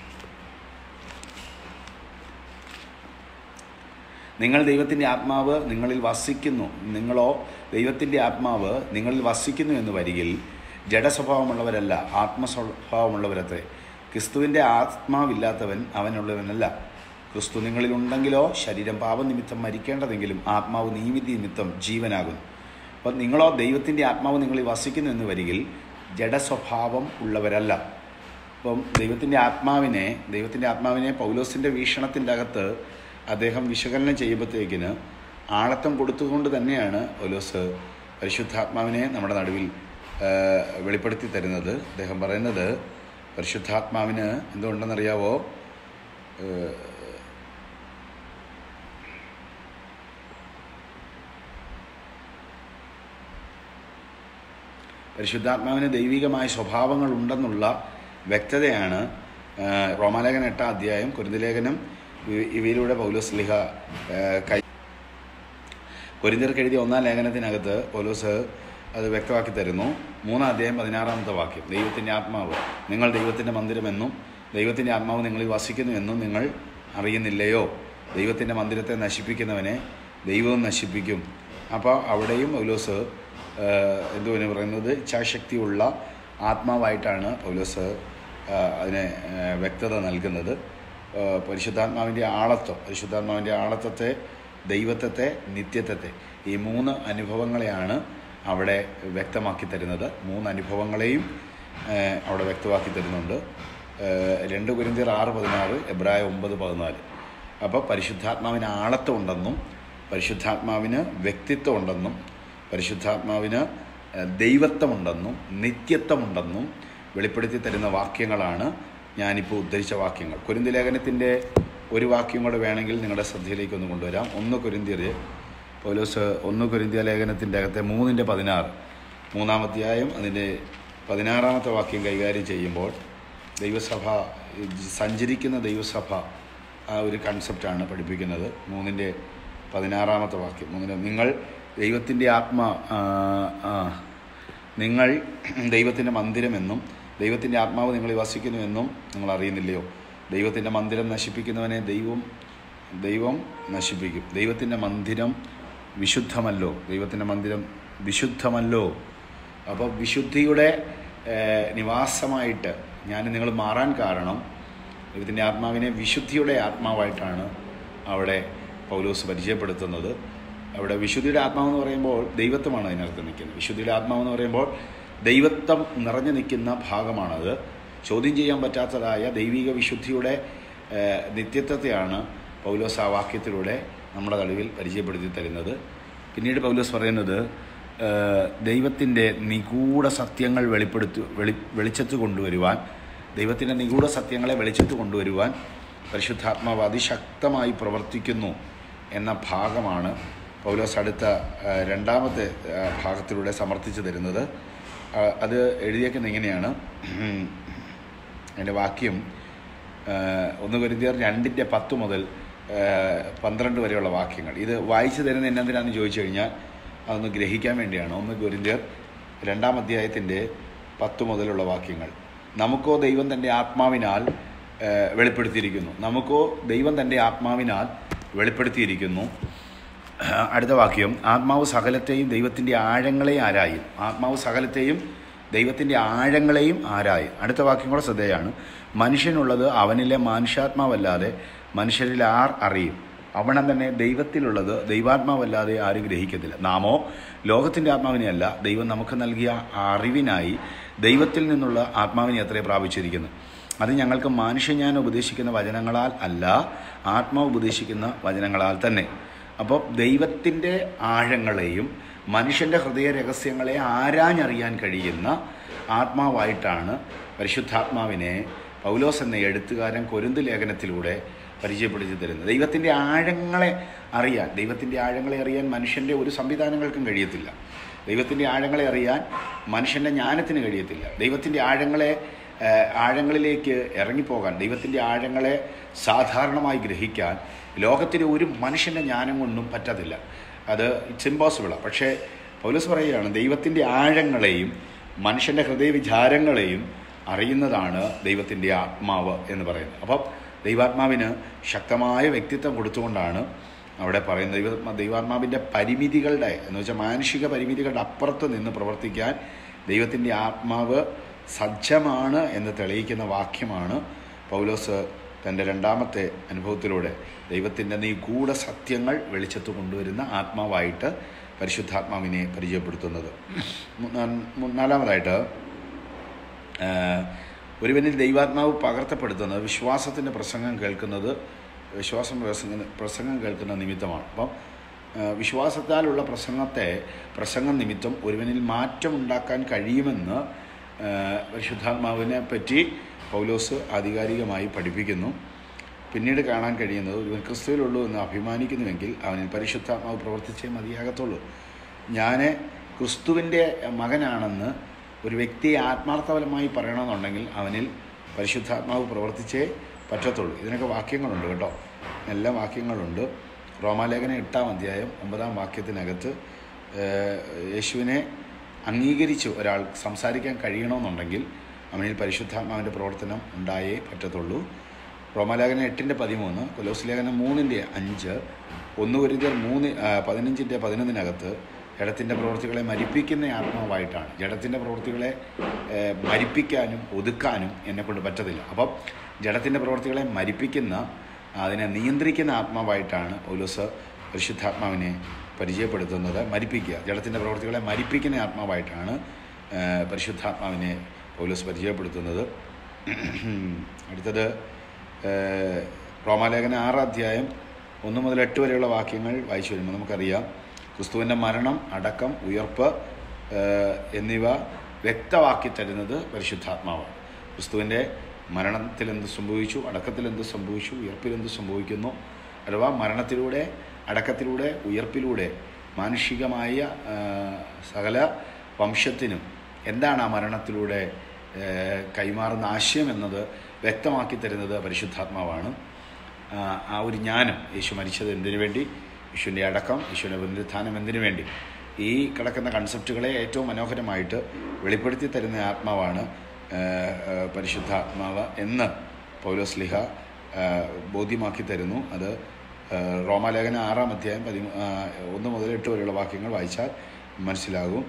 നിങ്ങൾ ദൈവത്തിൻ്റെ ആത്മാവ് നിങ്ങളിൽ വസിക്കുന്നു നിങ്ങളോ ദൈവത്തിൻ്റെ ആത്മാവ് നിങ്ങളിൽ വസിക്കുന്നു എന്ന് വരികിൽ ജഡസ്വഭാവമുള്ളവരല്ല ആത്മസ്വഭാവമുള്ളവരത്തെ ക്രിസ്തുവിൻ്റെ ആത്മാവില്ലാത്തവൻ അവനുള്ളവനല്ല ക്രിസ്തു നിങ്ങളിലുണ്ടെങ്കിലോ ശരീരം പാപനിമിത്തം മരിക്കേണ്ടതെങ്കിലും ആത്മാവ് നീതി നിമിത്തം ജീവനാകുന്നു അപ്പം നിങ്ങളോ ദൈവത്തിൻ്റെ ആത്മാവ് നിങ്ങളിൽ വസിക്കുന്നു എന്ന് വരികിൽ ജഡസ്വഭാവം ഉള്ളവരല്ല അപ്പം ദൈവത്തിൻ്റെ ആത്മാവിനെ ദൈവത്തിൻ്റെ ആത്മാവിനെ പൗലോസിൻ്റെ വീക്ഷണത്തിൻ്റെ അകത്ത് അദ്ദേഹം വിശകലനം ചെയ്യുമ്പോഴത്തേക്കിന് ആളത്വം കൊടുത്തുകൊണ്ട് തന്നെയാണ് പൗലോസ് പരിശുദ്ധാത്മാവിനെ നമ്മുടെ നടുവിൽ ആ, വെളിപ്പെടുത്തി തരുന്നത് അദ്ദേഹം പറയുന്നത് പരിശുദ്ധാത്മാവിന് എന്തുകൊണ്ടെന്നറിയാവോ ഏഹ്, പരിശുദ്ധാത്മാവിന് ദൈവികമായ സ്വഭാവങ്ങൾ ഉണ്ടെന്നുള്ള വ്യക്തതയാണ് ആ, റോമാലേഖനം എട്ടാം അധ്യായം കുരുന്തലേഖനം ഇവ- ഇവയിലൂടെ പൗലോസ് ലിഹ ആ, കൈ കൊരിന്തിയർക്ക് എഴുതിയ ഒന്നാം ലേഖനത്തിനകത്ത് പൗലോസ് അത് വ്യക്തമാക്കി തരുന്നു മൂന്നാം അധ്യായം പതിനാറാമത്തെ വാക്യം ദൈവത്തിൻ്റെ ആത്മാവ് നിങ്ങൾ ദൈവത്തിൻ്റെ മന്ദിരമെന്നും ദൈവത്തിൻ്റെ ആത്മാവ് നിങ്ങളിൽ വസിക്കുന്നു എന്നും നിങ്ങൾ അറിയുന്നില്ലയോ ദൈവത്തിൻ്റെ മന്ദിരത്തെ നശിപ്പിക്കുന്നവനെ ദൈവവും നശിപ്പിക്കും അപ്പോൾ അവിടെയും പൗലോസ് എന്തുവന് പറയുന്നത് ഇച്ഛാശക്തിയുള്ള ആത്മാവായിട്ടാണ് പൗലോസ് ആ, അതിനെ ആ, വ്യക്തത നൽകുന്നത് ആ, പരിശുദ്ധാത്മാവിൻ്റെ ആളത്വം പരിശുദ്ധാത്മാവിൻ്റെ ആളത്വത്തെ ദൈവത്വത്തെ നിത്യത്വത്തെ ഈ മൂന്ന് അനുഭവങ്ങളെയാണ് അവിടെ വ്യക്തമാക്കി തരുന്നത് മൂന്ന് അനുഭവങ്ങളെയും ഏഹ്, അവിടെ വ്യക്തമാക്കി തരുന്നുണ്ട് ഏഹ്, രണ്ട് കുരിന്തിയർ ആറ് പതിനാറ് എബ്രായ ഒമ്പത് പതിനാല് അപ്പോൾ പരിശുദ്ധാത്മാവിന് ആളത്വമുണ്ടെന്നും പരിശുദ്ധാത്മാവിന് വ്യക്തിത്വം ഉണ്ടെന്നും പരിശുദ്ധാത്മാവിന് ഏഹ്, ദൈവത്വമുണ്ടെന്നും നിത്യത്വമുണ്ടെന്നും വെളിപ്പെടുത്തി തരുന്ന വാക്യങ്ങളാണ് ഞാനിപ്പോൾ ഉദ്ധരിച്ച വാക്യങ്ങൾ കുരിന്തി ലേഖനത്തിൻ്റെ ഒരു വാക്യം കൂടെ വേണമെങ്കിൽ നിങ്ങളുടെ ശ്രദ്ധയിലേക്ക് ഒന്ന് കൊണ്ടുവരാം ഒന്ന് കുരിന്തിയർ പൗലോസ് ഒന്ന് കുരിന്തിയ ലേഖനത്തിൻ്റെ അകത്തെ മൂന്നിൻ്റെ പതിനാറ് മൂന്നാമധ്യായം അതിൻ്റെ പതിനാറാമത്തെ വാക്യം കൈകാര്യം ചെയ്യുമ്പോൾ ദൈവസഭ സഞ്ചരിക്കുന്ന ദൈവസഭ ആ ഒരു കൺസെപ്റ്റാണ് പഠിപ്പിക്കുന്നത് മൂന്നിൻ്റെ പതിനാറാമത്തെ വാക്യം മൂന്നിൻ്റെ നിങ്ങൾ ദൈവത്തിൻ്റെ ആത്മ ആ, ആ, നിങ്ങൾ ദൈവത്തിൻ്റെ മന്ദിരമെന്നും ദൈവത്തിൻ്റെ ആത്മാവ് നിങ്ങളിൽ വസിക്കുന്നുവെന്നും നിങ്ങൾ അറിയുന്നില്ലയോ ദൈവത്തിൻ്റെ മന്ദിരം നശിപ്പിക്കുന്നവനെ ദൈവം ദൈവം നശിപ്പിക്കും ദൈവത്തിൻ്റെ മന്ദിരം വിശുദ്ധമല്ലോ ദൈവത്തിൻ്റെ മന്ദിരം വിശുദ്ധമല്ലോ അപ്പോൾ വിശുദ്ധിയുടെ ഏഹ്, നിവാസമായിട്ട് ഞാൻ നിങ്ങൾ മാറാൻ കാരണം ദൈവത്തിൻ്റെ ആത്മാവിനെ വിശുദ്ധിയുടെ ആത്മാവായിട്ടാണ് അവിടെ പൗലോസ് പരിചയപ്പെടുത്തുന്നത് അവിടെ വിശുദ്ധിയുടെ ആത്മാവെന്ന് പറയുമ്പോൾ ദൈവത്വമാണ് അതിനകത്ത് നിൽക്കുന്നത് വിശുദ്ധിയുടെ ആത്മാവെന്ന് പറയുമ്പോൾ ദൈവത്വം നിറഞ്ഞു നിൽക്കുന്ന ഭാഗമാണത് ചോദ്യം ചെയ്യാൻ പറ്റാത്തതായ ദൈവിക വിശുദ്ധിയുടെ ഏഹ്, നിത്യത്വത്തെയാണ് പൗലോസ് ആ വാക്യത്തിലൂടെ നമ്മുടെ നടുവിൽ പരിചയപ്പെടുത്തി തരുന്നത് പിന്നീട് പൗലോസ് പറയുന്നത് ഏഹ്, ദൈവത്തിൻ്റെ നിഗൂഢ സത്യങ്ങൾ വെളിപ്പെടുത്തു വെളി വെളിച്ചത്ത് കൊണ്ടുവരുവാൻ ദൈവത്തിൻ്റെ നിഗൂഢ സത്യങ്ങളെ വെളിച്ചത്ത് കൊണ്ടുവരുവാൻ പരിശുദ്ധാത്മാവ് അതിശക്തമായി പ്രവർത്തിക്കുന്നു എന്ന ഭാഗമാണ് പൗലോസ് അടുത്ത ആ, രണ്ടാമത്തെ ആ, ഭാഗത്തിലൂടെ സമർത്ഥിച്ചു തരുന്നത് ആ, അത് എഴുതിയേക്കുന്നത് ഇങ്ങനെയാണ് അതിൻ്റെ വാക്യം ആ, ഒന്ന് കരുതിയർ രണ്ടിൻ്റെ പത്ത് മുതൽ ആ, പന്ത്രണ്ട് വരെയുള്ള വാക്യങ്ങൾ ഇത് വായിച്ചു തരുന്ന എന്നെന്തിനാണെന്ന് ചോദിച്ചു കഴിഞ്ഞാൽ അതൊന്ന് ഗ്രഹിക്കാൻ വേണ്ടിയാണ് ഒന്ന് കൊരിന്ത്യർ രണ്ടാം അധ്യായത്തിൻ്റെ പത്ത് മുതലുള്ള വാക്യങ്ങൾ നമുക്കോ ദൈവം തൻ്റെ ആത്മാവിനാൽ ആ, വെളിപ്പെടുത്തിയിരിക്കുന്നു നമുക്കോ ദൈവം തൻ്റെ ആത്മാവിനാൽ വെളിപ്പെടുത്തിയിരിക്കുന്നു അടുത്ത വാക്യം ആത്മാവ് സകലത്തെയും ദൈവത്തിൻ്റെ ആഴങ്ങളെ ആരായും ആത്മാവ് സകലത്തെയും ദൈവത്തിൻ്റെ ആഴങ്ങളെയും ആരായും അടുത്ത വാക്യം കൂടെ ശ്രദ്ധയാണ് മനുഷ്യനുള്ളത് അവനിലെ മനുഷ്യാത്മാവല്ലാതെ മനുഷ്യരിൽ ആർ അറിയും അവണം തന്നെ ദൈവത്തിലുള്ളത് ദൈവാത്മാവല്ലാതെ ആരും ഗ്രഹിക്കത്തില്ല നാമോ ലോകത്തിൻ്റെ ആത്മാവിനെയല്ല ദൈവം നമുക്ക് നൽകിയ അറിവിനായി ദൈവത്തിൽ നിന്നുള്ള ആത്മാവിനെ അത്രേ പ്രാപിച്ചിരിക്കുന്നു അത് ഞങ്ങൾക്ക് മനുഷ്യജ്ഞാനം ഉപദേശിക്കുന്ന വചനങ്ങളാൽ അല്ല ആത്മാവ് ഉപദേശിക്കുന്ന വചനങ്ങളാൽ തന്നെ അപ്പോൾ ദൈവത്തിൻ്റെ ആഴങ്ങളെയും മനുഷ്യൻ്റെ ഹൃദയ രഹസ്യങ്ങളെ ആരാഞ്ഞറിയാൻ കഴിയുന്ന ആത്മാവായിട്ടാണ് പരിശുദ്ധാത്മാവിനെ പൗലോസ് എന്ന എഴുത്തുകാരൻ കൊരുന്ത് ലേഖനത്തിലൂടെ പരിചയപ്പെടുത്തി തരുന്നത് ദൈവത്തിൻ്റെ ആഴങ്ങളെ അറിയാൻ ദൈവത്തിൻ്റെ ആഴങ്ങളെ അറിയാൻ മനുഷ്യൻ്റെ ഒരു സംവിധാനങ്ങൾക്കും കഴിയത്തില്ല ദൈവത്തിൻ്റെ ആഴങ്ങളെ അറിയാൻ മനുഷ്യൻ്റെ ജ്ഞാനത്തിന് കഴിയത്തില്ല ദൈവത്തിൻ്റെ ആഴങ്ങളെ ഏഹ്, ആഴങ്ങളിലേക്ക് ഇറങ്ങിപ്പോകാൻ ദൈവത്തിൻ്റെ ആഴങ്ങളെ സാധാരണമായി ഗ്രഹിക്കാൻ ലോകത്തിലെ ഒരു മനുഷ്യൻ്റെ ജ്ഞാനം കൊണ്ടും പറ്റത്തില്ല അത് ഇറ്റ്സ് ഇമ്പോസിബിളാണ് പക്ഷേ പൗലോസ് പറയുകയാണ് ദൈവത്തിൻ്റെ ആഴങ്ങളെയും മനുഷ്യൻ്റെ ഹൃദയവിചാരങ്ങളെയും അറിയുന്നതാണ് ദൈവത്തിൻ്റെ ആത്മാവ് എന്ന് പറയുന്നത് അപ്പം ദൈവാത്മാവിന് ശക്തമായ വ്യക്തിത്വം കൊടുത്തുകൊണ്ടാണ് അവിടെ പറയുന്നത് ദൈവ ദൈവാത്മാവിൻ്റെ പരിമിതികളുടെ എന്ന് വെച്ചാൽ മാനുഷിക പരിമിതികളുടെ അപ്പുറത്ത് നിന്ന് പ്രവർത്തിക്കാൻ ദൈവത്തിൻ്റെ ആത്മാവ് സജ്ജമാണ് എന്ന് തെളിയിക്കുന്ന വാക്യമാണ് പൗലോസ് തൻ്റെ രണ്ടാമത്തെ അനുഭവത്തിലൂടെ ദൈവത്തിൻ്റെ നിഗൂഢ സത്യങ്ങൾ വെളിച്ചത്ത് കൊണ്ടുവരുന്ന ആത്മാവായിട്ട് പരിശുദ്ധാത്മാവിനെ പരിചയപ്പെടുത്തുന്നത് മൂ- നാലാമതായിട്ട് ആഹ്, ഒരുവനിൽ ദൈവാത്മാവ് പകർത്തപ്പെടുത്തുന്നത് വിശ്വാസത്തിൻ്റെ പ്രസംഗം കേൾക്കുന്നത് വിശ്വാസം പ്രസംഗ പ്രസംഗം കേൾക്കുന്ന നിമിത്തമാണ് അപ്പം ആഹ്, വിശ്വാസത്താലുള്ള പ്രസംഗത്തെ പ്രസംഗം നിമിത്തം ഒരുവനിൽ മാറ്റമുണ്ടാക്കാൻ കഴിയുമെന്ന് ആഹ്, പരിശുദ്ധാത്മാവിനെ പറ്റി പൗലോസ് ആധികാരികമായി പഠിപ്പിക്കുന്നു പിന്നീട് കാണാൻ കഴിയുന്നത് ഒരുവൻ ക്രിസ്തുവിലുള്ളൂ എന്ന് അഭിമാനിക്കുന്നുവെങ്കിൽ അവനിൽ പരിശുദ്ധാത്മാവ് പ്രവർത്തിച്ചേ മതിയാകത്തുള്ളൂ ഞാൻ ക്രിസ്തുവിൻ്റെ മകനാണെന്ന് ഒരു വ്യക്തിയെ ആത്മാർത്ഥപരമായി പറയണമെന്നുണ്ടെങ്കിൽ അവനിൽ പരിശുദ്ധാത്മാവ് പ്രവർത്തിച്ചേ പറ്റത്തുള്ളൂ ഇതിനൊക്കെ വാക്യങ്ങളുണ്ട് കേട്ടോ എല്ലാ വാക്യങ്ങളുണ്ട് റോമാലേഖന എട്ടാം അധ്യായം ഒമ്പതാം വാക്യത്തിനകത്ത് ഏഹ്, യേശുവിനെ അംഗീകരിച്ച് ഒരാൾ സംസാരിക്കാൻ കഴിയണമെന്നുണ്ടെങ്കിൽ അവനിൽ പരിശുദ്ധാത്മാവിൻ്റെ പ്രവർത്തനം ഉണ്ടായേ പറ്റത്തുള്ളൂ റോമാലേഖനം എട്ടിൻ്റെ പതിമൂന്ന് കൊലോസ് ലേഖനം മൂന്നിൻ്റെ അഞ്ച് ഒന്ന് കുരിന്തിയർ മൂന്ന് ആ, പതിനഞ്ചിൻ്റെ പതിനൊന്നിനകത്ത് ജഡത്തിൻ്റെ പ്രവൃത്തികളെ മരിപ്പിക്കുന്ന ആത്മാവായിട്ടാണ് ജഡത്തിൻ്റെ പ്രവൃത്തികളെ ഏ, മരിപ്പിക്കാനും ഒതുക്കാനും എന്നെക്കൊണ്ട് പറ്റത്തില്ല അപ്പം ജഡത്തിൻ്റെ പ്രവൃത്തികളെ മരിപ്പിക്കുന്ന അതിനെ നിയന്ത്രിക്കുന്ന ആത്മാവായിട്ടാണ് പൗലോസ് പരിശുദ്ധാത്മാവിനെ പരിചയപ്പെടുത്തുന്നത് മരിപ്പിക്കുക ജഡത്തിൻ്റെ പ്രവൃത്തികളെ മരിപ്പിക്കുന്ന ആത്മാവായിട്ടാണ് ആ, പരിശുദ്ധാത്മാവിനെ പൗലോസ് പരിചയപ്പെടുത്തുന്നത് അടുത്തത് ആ, റോമാലേഖന ആറാം അധ്യായം ഒന്ന് മുതൽ എട്ട് വരെയുള്ള വാക്യങ്ങൾ വായിച്ചു വരുമ്പോൾ നമുക്കറിയാം ക്രിസ്തുവിൻ്റെ മരണം അടക്കം ഉയർപ്പ് ആ, എന്നിവ വ്യക്തമാക്കി തരുന്നത് പരിശുദ്ധാത്മാവാണ് ക്രിസ്തുവിൻ്റെ മരണത്തിൽ എന്ത് സംഭവിച്ചു അടക്കത്തിൽ എന്ത് സംഭവിച്ചു ഉയർപ്പിൽ എന്ത് സംഭവിക്കുന്നു അഥവാ മരണത്തിലൂടെ അടക്കത്തിലൂടെ ഉയർപ്പിലൂടെ മാനുഷികമായ ആ, സകല വംശത്തിനും എന്താണ് ആ മരണത്തിലൂടെ ആ, കൈമാറുന്ന ആശയം എന്നത് വ്യക്തമാക്കി തരുന്നത് പരിശുദ്ധാത്മാവാണ് ആ, ആ ഒരു ജ്ഞാനം യേശു മരിച്ചത് എന്തിനു വേണ്ടി യേശുവിൻ്റെ അടക്കം യേശുവിൻ്റെ പുനരുത്ഥാനം എന്തിനു വേണ്ടി ഈ കിടക്കുന്ന കൺസെപ്റ്റുകളെ ഏറ്റവും മനോഹരമായിട്ട് വെളിപ്പെടുത്തി തരുന്ന ആത്മാവാണ് ആ, ആ, പരിശുദ്ധാത്മാവ് എന്ന് പൗലോസ്ലിഹ ആ, ബോധ്യമാക്കി തരുന്നു അത് ആ, റോമാലേഖന ആറാം അധ്യായം പതി ആ, ഒന്ന് മുതൽ എട്ട് വരെയുള്ള വാക്യങ്ങൾ വായിച്ചാൽ മനസ്സിലാകും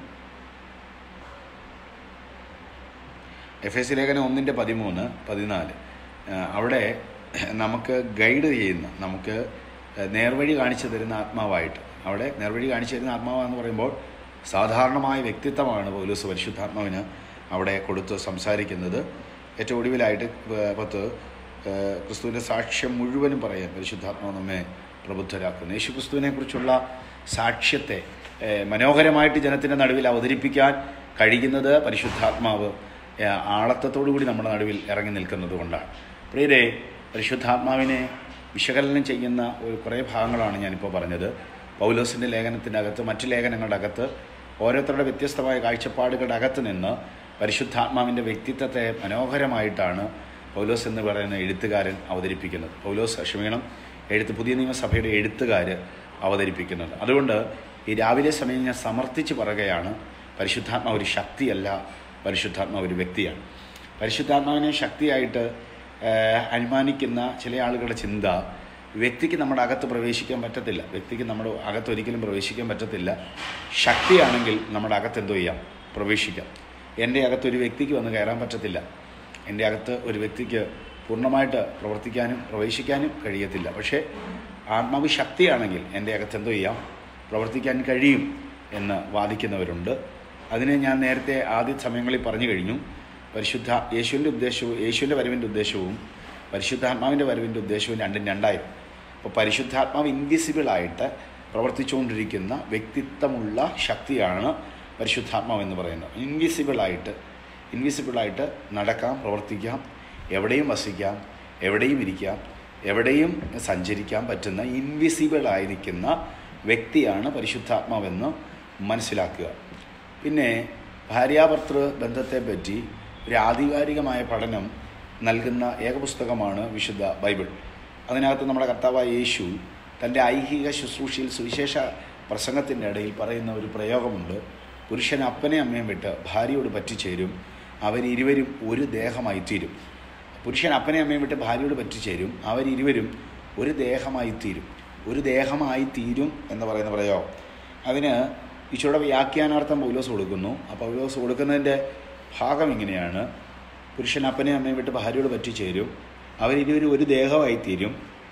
എഫ് എസ് ലേഖനം ഒന്നിൻ്റെ പതിമൂന്ന് പതിനാല് ആ, അവിടെ നമുക്ക് ഗൈഡ് ചെയ്യുന്ന നമുക്ക് നേർവഴി കാണിച്ചു തരുന്ന ആത്മാവായിട്ട് അവിടെ നേർവഴി കാണിച്ചു തരുന്ന ആത്മാവെന്ന് പറയുമ്പോൾ സാധാരണമായ വ്യക്തിത്വമാണ് പൗലൂസ് പരിശുദ്ധാത്മാവിന് അവിടെ കൊടുത്ത് സംസാരിക്കുന്നത് ഏറ്റവും ഒടുവിലായിട്ട് പ- പത്ത് ആ, ക്രിസ്തുവിൻ്റെ സാക്ഷ്യം മുഴുവനും പറയാൻ പരിശുദ്ധാത്മാവ് നമ്മെ പ്രബുദ്ധരാക്കുന്നു യേശു ക്രിസ്തുവിനെക്കുറിച്ചുള്ള സാക്ഷ്യത്തെ ഏ, മനോഹരമായിട്ട് ജനത്തിൻ്റെ നടുവിൽ അവതരിപ്പിക്കാൻ കഴിയുന്നത് പരിശുദ്ധാത്മാവ് ഏ, ആളത്വത്തോടു കൂടി നമ്മുടെ നടുവിൽ ഇറങ്ങി നിൽക്കുന്നത് കൊണ്ടാണ് പ്രിയരെ പരിശുദ്ധാത്മാവിനെ വിശകലനം ചെയ്യുന്ന ഒരു കുറേ ഭാഗങ്ങളാണ് ഞാനിപ്പോൾ പറഞ്ഞത് പൗലോസിൻ്റെ ലേഖനത്തിൻ്റെ അകത്ത് മറ്റ് ലേഖനങ്ങളുടെ അകത്ത് ഓരോരുത്തരുടെ വ്യത്യസ്തമായ കാഴ്ചപ്പാടുകളുടെ അകത്ത് നിന്ന് പരിശുദ്ധാത്മാവിൻ്റെ വ്യക്തിത്വത്തെ മനോഹരമായിട്ടാണ് പൗലോസ് എന്ന് പറയുന്ന എഴുത്തുകാരൻ അവതരിപ്പിക്കുന്നത് പൗലോസ് ക്ഷമിക്കണം എഴുത്ത് പുതിയ നിയമസഭയുടെ എഴുത്തുകാർ അവതരിപ്പിക്കുന്നത് അതുകൊണ്ട് ഈ രാവിലെ സമയം ഞാൻ സമർത്ഥിച്ച് പറയുകയാണ് പരിശുദ്ധാത്മാവ് ഒരു ശക്തിയല്ല പരിശുദ്ധാത്മാവ് ഒരു വ്യക്തിയാണ് പരിശുദ്ധാത്മാവിനെ ശക്തിയായിട്ട് ഏഹ്, അനുമാനിക്കുന്ന ചില ആളുകളുടെ ചിന്ത വ്യക്തിക്ക് നമ്മുടെ അകത്ത് പ്രവേശിക്കാൻ പറ്റത്തില്ല വ്യക്തിക്ക് നമ്മുടെ അകത്ത് ഒരിക്കലും പ്രവേശിക്കാൻ പറ്റത്തില്ല ശക്തിയാണെങ്കിൽ നമ്മുടെ അകത്ത് എന്തോ ചെയ്യാം പ്രവേശിക്കാം എൻ്റെ അകത്ത് ഒരു വ്യക്തിക്ക് വന്ന് കയറാൻ പറ്റത്തില്ല എൻ്റെ അകത്ത് ഒരു വ്യക്തിക്ക് പൂർണ്ണമായിട്ട് പ്രവർത്തിക്കാനും പ്രവേശിക്കാനും കഴിയത്തില്ല പക്ഷേ ആത്മാവ് ശക്തിയാണെങ്കിൽ എൻ്റെ അകത്ത് എന്തോ ചെയ്യാം പ്രവർത്തിക്കാൻ കഴിയും എന്ന് വാദിക്കുന്നവരുണ്ട് അതിനെ ഞാൻ നേരത്തെ ആദ്യ സമയങ്ങളിൽ പറഞ്ഞു കഴിഞ്ഞു പരിശുദ്ധ യേശുവിൻ്റെ ഉദ്ദേശവും യേശുവിൻ്റെ വരവിൻ്റെ ഉദ്ദേശവും പരിശുദ്ധാത്മാവിൻ്റെ വരവിൻ്റെ ഉദ്ദേശവും രണ്ടും രണ്ടായിരുന്നു അപ്പോൾ പരിശുദ്ധാത്മാവ് ഇൻവിസിബിളായിട്ട് പ്രവർത്തിച്ചുകൊണ്ടിരിക്കുന്ന വ്യക്തിത്വമുള്ള ശക്തിയാണ് പരിശുദ്ധാത്മാവ് എന്ന് പറയുന്നത് ഇൻവിസിബിളായിട്ട് ഇൻവിസിബിളായിട്ട് നടക്കാം പ്രവർത്തിക്കാം എവിടെയും വസിക്കാം എവിടെയും ഇരിക്കാം എവിടെയും സഞ്ചരിക്കാൻ പറ്റുന്ന ഇൻവിസിബിളായിരിക്കുന്ന വ്യക്തിയാണ് പരിശുദ്ധാത്മാവെന്ന് മനസ്സിലാക്കുക പിന്നെ ഭാര്യാഭർത്തൃ ബന്ധത്തെപ്പറ്റി ഒരു ആധികാരികമായ പഠനം നൽകുന്ന ഏക പുസ്തകമാണ് വിശുദ്ധ ബൈബിൾ അതിനകത്ത് നമ്മുടെ കർത്താവായ യേശു തൻ്റെ ഐഹിക ശുശ്രൂഷയിൽ സുവിശേഷ പ്രസംഗത്തിൻ്റെ ഇടയിൽ പറയുന്ന ഒരു പ്രയോഗമുണ്ട് പുരുഷൻ അപ്പനെ അമ്മയും വിട്ട് ഭാര്യയോട് പറ്റിച്ചേരും അവരിരുവരും ഒരു ദേഹമായി തീരും പുരുഷൻ അപ്പനെ അമ്മയും വിട്ട് ഭാര്യയോട് പറ്റിച്ചേരും അവരിരുവരും ഒരു ദേഹമായി തീരും ഒരു ദേഹമായി തീരും എന്ന് പറയുന്ന പ്രയോഗം അതിന് ഈശോയുടെ വ്യാഖ്യാനാർത്ഥം പൗലോസ് കൊടുക്കുന്നു ആ പൗലോസ് കൊടുക്കുന്നതിൻ്റെ ഭാഗം ഇങ്ങനെയാണ് പുരുഷൻ അപ്പനെ അമ്മയും വിട്ട് ഭാര്യയോട് പറ്റിച്ചേരും അവരിരുവരും ഒരു ദേഹമായി തീരും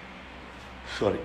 സോറി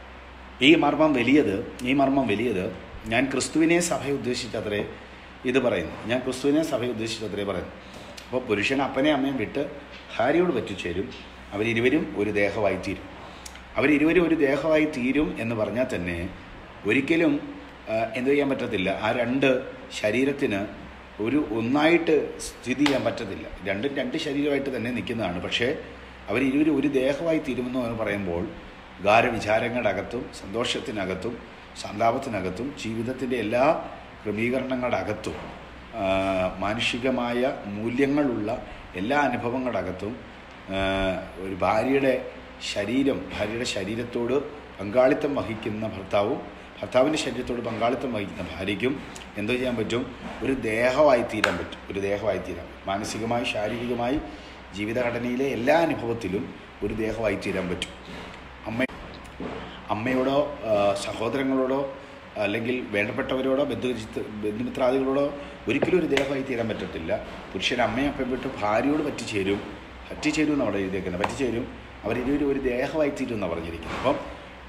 ഈ മർമ്മം വലിയത് ഈ മർമ്മം വലിയത് ഞാൻ ക്രിസ്തുവിനെ സഭയെ ഉദ്ദേശിച്ചത്രേ ഇത് പറയുന്നു ഞാൻ ക്രിസ്തുവിനെ സഭയെ ഉദ്ദേശിച്ചത്രേ പറയുന്നു അപ്പോൾ പുരുഷൻ അപ്പനെ അമ്മയും വിട്ട് ഭാര്യയോട് പറ്റിച്ചേരും അവരിരുവരും ഒരു ദേഹമായി തീരും അവരിരുവരും ഒരു ദേഹമായി തീരും എന്ന് പറഞ്ഞാൽ തന്നെ ഒരിക്കലും ആ, എന്ത് ചെയ്യാൻ പറ്റത്തില്ല ആ രണ്ട് ശരീരത്തിന് ഒരു ഒന്നായിട്ട് സ്ഥിതി ചെയ്യാൻ പറ്റത്തില്ല രണ്ടും രണ്ട് ശരീരമായിട്ട് തന്നെ നിൽക്കുന്നതാണ് പക്ഷേ അവരിരുവരും ഒരു ദേഹമായി തീരുമെന്ന് എന്ന് പറയുമ്പോൾ ഗാരവിചാരങ്ങളുടെ അകത്തും സന്തോഷത്തിനകത്തും സന്താപത്തിനകത്തും ജീവിതത്തിൻ്റെ എല്ലാ ക്രമീകരണങ്ങളുടെ അകത്തും ആ, മാനുഷികമായ മൂല്യങ്ങളുള്ള എല്ലാ അനുഭവങ്ങളുടെ അകത്തും ആ, ഒരു ഭാര്യയുടെ ശരീരം ഭാര്യയുടെ ശരീരത്തോട് പങ്കാളിത്തം വഹിക്കുന്ന ഭർത്താവും ഭർത്താവിൻ്റെ ശരീരത്തോട് പങ്കാളിത്തം വഹിക്കുന്ന ഭാര്യയ്ക്കും എന്തോ ചെയ്യാൻ പറ്റും ഒരു ദേഹമായി തീരാൻ പറ്റും ഒരു ദേഹമായി തീരാൻ പറ്റും മാനസികമായി ശാരീരികമായി ജീവിതഘടനയിലെ എല്ലാ അനുഭവത്തിലും ഒരു ദേഹമായി തീരാൻ പറ്റും അമ്മ അമ്മയോടോ ആ, സഹോദരങ്ങളോടോ അല്ലെങ്കിൽ വേണ്ടപ്പെട്ടവരോടോ ബന്ധുജിത്ത് ബന്ധുമിത്രാദികളോടോ ഒരിക്കലും ഒരു ദേഹമായി തീരാൻ പറ്റത്തില്ല പുരുഷൻ അമ്മയെ അപ്പം വിട്ട് ഭാര്യയോട് പറ്റിച്ചേരും പറ്റിച്ചേരും എന്ന് അവിടെ എഴുതിയേക്കുന്നത് പറ്റിച്ചേരും അവരിരുവരും ഒരു ദേഹമായി തീരും എന്നാണ് പറഞ്ഞിരിക്കുന്നത് അപ്പം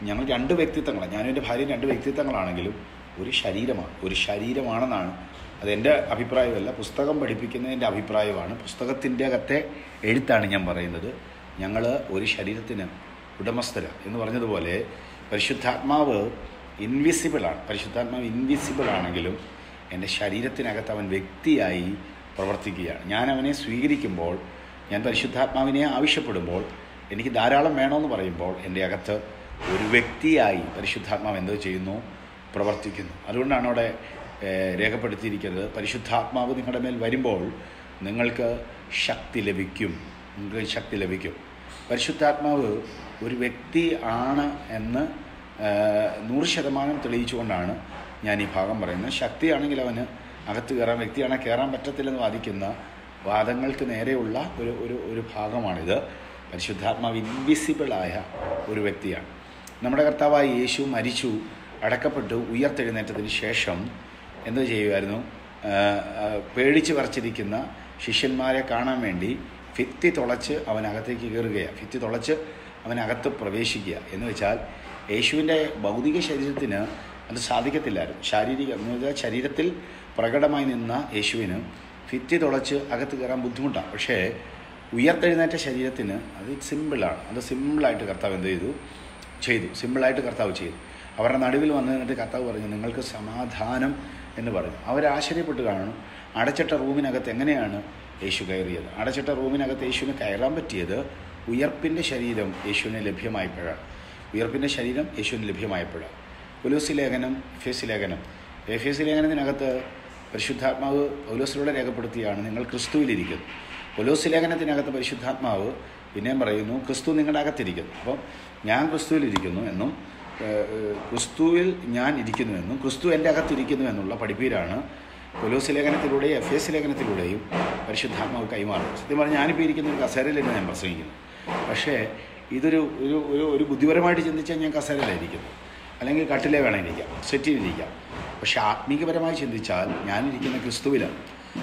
ഞങ്ങൾ രണ്ട് വ്യക്തിത്വങ്ങളാണ് ഞാനും എൻ്റെ ഭാര്യയും രണ്ട് വ്യക്തിത്വങ്ങളാണെങ്കിലും ഒരു ശരീരമാണ് ഒരു ശരീരമാണെന്നാണ് അതെൻ്റെ അഭിപ്രായമല്ല പുസ്തകം പഠിപ്പിക്കുന്നതിൻ്റെ അഭിപ്രായമാണ് പുസ്തകത്തിൻ്റെ അകത്തെ എഴുത്താണ് ഞാൻ പറയുന്നത് ഞങ്ങൾ ഒരു ശരീരത്തിന് ഉടമസ്ഥര എന്ന് പറഞ്ഞതുപോലെ പരിശുദ്ധാത്മാവ് ഇൻവിസിബിളാണ് പരിശുദ്ധാത്മാവ് ഇൻവിസിബിൾ ആണെങ്കിലും എൻ്റെ ശരീരത്തിനകത്ത് അവൻ വ്യക്തിയായി പ്രവർത്തിക്കുകയാണ് ഞാൻ അവനെ സ്വീകരിക്കുമ്പോൾ ഞാൻ പരിശുദ്ധാത്മാവിനെ ആവശ്യപ്പെടുമ്പോൾ എനിക്ക് ധാരാളം വേണമെന്ന് പറയുമ്പോൾ എൻ്റെ അകത്ത് ഒരു വ്യക്തിയായി പരിശുദ്ധാത്മാവ് എന്തോ ചെയ്യുന്നു പ്രവർത്തിക്കുന്നു അതുകൊണ്ടാണ് അവിടെ ഏഹ്, രേഖപ്പെടുത്തിയിരിക്കുന്നത് പരിശുദ്ധാത്മാവ് നിങ്ങളുടെ മേൽ വരുമ്പോൾ നിങ്ങൾക്ക് ശക്തി ലഭിക്കും നിങ്ങൾക്ക് ശക്തി ലഭിക്കും പരിശുദ്ധാത്മാവ് ഒരു വ്യക്തി ആണ് എന്ന് ഏഹ്, നൂറ് ശതമാനം തെളിയിച്ചുകൊണ്ടാണ് ഞാൻ ഈ ഭാഗം പറയുന്നത് ശക്തിയാണെങ്കിൽ അവന് അകത്ത് കയറാൻ വ്യക്തിയാണെങ്കിൽ കയറാൻ പറ്റത്തില്ലെന്ന് വാദിക്കുന്ന വാദങ്ങൾക്ക് നേരെയുള്ള ഒരു ഒരു ഒരു ഭാഗമാണിത് പരിശുദ്ധാത്മാവ് ഇൻവിസിബിളായ ഒരു വ്യക്തിയാണ് നമ്മുടെ കർത്താവായ യേശു മരിച്ചു അടക്കപ്പെട്ടു ഉയർത്തെഴുന്നേറ്റത്തിന് ശേഷം എന്ത് ചെയ്യുമായിരുന്നു ആ, ആ, പേടിച്ച് വരച്ചിരിക്കുന്ന ശിഷ്യന്മാരെ കാണാൻ വേണ്ടി ഭിത്തി തുളച്ച് അവനകത്തേക്ക് കയറുകയാണ് ഭിത്തി തുളച്ച് അവനകത്ത് പ്രവേശിക്കുക എന്ന് വെച്ചാൽ യേശുവിൻ്റെ ഭൗതിക ശരീരത്തിന് അത് സാധിക്കത്തില്ലായിരുന്നു ശാരീരിക എന്ന് വെച്ചാൽ ശരീരത്തിൽ പ്രകടമായി നിന്ന യേശുവിന് ഭിത്തി തുളച്ച് അകത്ത് കയറാൻ ബുദ്ധിമുട്ടാണ് പക്ഷേ ഉയർത്തെഴുന്നേറ്റ ശരീരത്തിന് അത് സിമ്പിളാണ് അത് സിമ്പിളായിട്ട് കർത്താവ് എന്ത് ചെയ്തു ചെയ്തു സിമ്പിളായിട്ട് കർത്താവ് ചെയ്തു അവരുടെ നടുവിൽ വന്ന് നിന്നിട്ട് കർത്താവ് പറഞ്ഞു നിങ്ങൾക്ക് സമാധാനം എന്ന് പറഞ്ഞു അവർ ആശ്ചര്യപ്പെട്ട് കാണും അടച്ചിട്ട റൂമിനകത്ത് എങ്ങനെയാണ് യേശു കയറിയത് അടച്ചിട്ട റൂമിനകത്ത് യേശുവിന് കയറാൻ പറ്റിയത് ഉയർപ്പിൻ്റെ ശരീരം യേശുവിന് ലഭ്യമായപ്പോഴാണ് ഉയർപ്പിൻ്റെ ശരീരം യേശുവിന് ലഭ്യമായപ്പോഴാണ് പുലൂസി ലേഖനം എഫേസി ലേഖനം എഫേസി ലേഖനത്തിനകത്ത് പരിശുദ്ധാത്മാവ് പൗലോസിലൂടെ രേഖപ്പെടുത്തിയാണ് നിങ്ങൾ ക്രിസ്തുവിലിരിക്കുന്നു പൊലോസ് ലേഖനത്തിനകത്ത് പരിശുദ്ധാത്മാവ് പിന്നെയും പറയുന്നു ക്രിസ്തു നിങ്ങളുടെ അകത്തിരിക്കുന്നു അപ്പം ഞാൻ ക്രിസ്തുവിലിരിക്കുന്നു എന്നും ഏഹ്, ഏഹ്, ക്രിസ്തുവിൽ ഞാൻ ഇരിക്കുന്നു എന്നും ക്രിസ്തു എൻ്റെ അകത്തിരിക്കുന്നു എന്നുള്ള പഠിപ്പീരാണ് പൊലോസ് ലേഖനത്തിലൂടെയും എഫ് എസ് ലേഖനത്തിലൂടെയും പരിശുദ്ധാത്മാവ് കൈമാറുന്നത് സത്യം പറഞ്ഞാൽ ഞാനിപ്പോൾ ഇരിക്കുന്ന ഒരു കസേരയിലാണ് ഞാൻ പ്രസംഗിക്കുന്നത് പക്ഷേ ഇതൊരു ഒരു ഒരു ഒരു ബുദ്ധിപരമായിട്ട് ചിന്തിച്ചാൽ ഞാൻ കസേരയിലായിരിക്കുന്നു അല്ലെങ്കിൽ കട്ടിലേ വേണം ഇരിക്കാം സെറ്റിലിരിക്കാം പക്ഷേ ആത്മീകപരമായി ചിന്തിച്ചാൽ ഞാനിരിക്കുന്ന ക്രിസ്തുവിലാണ്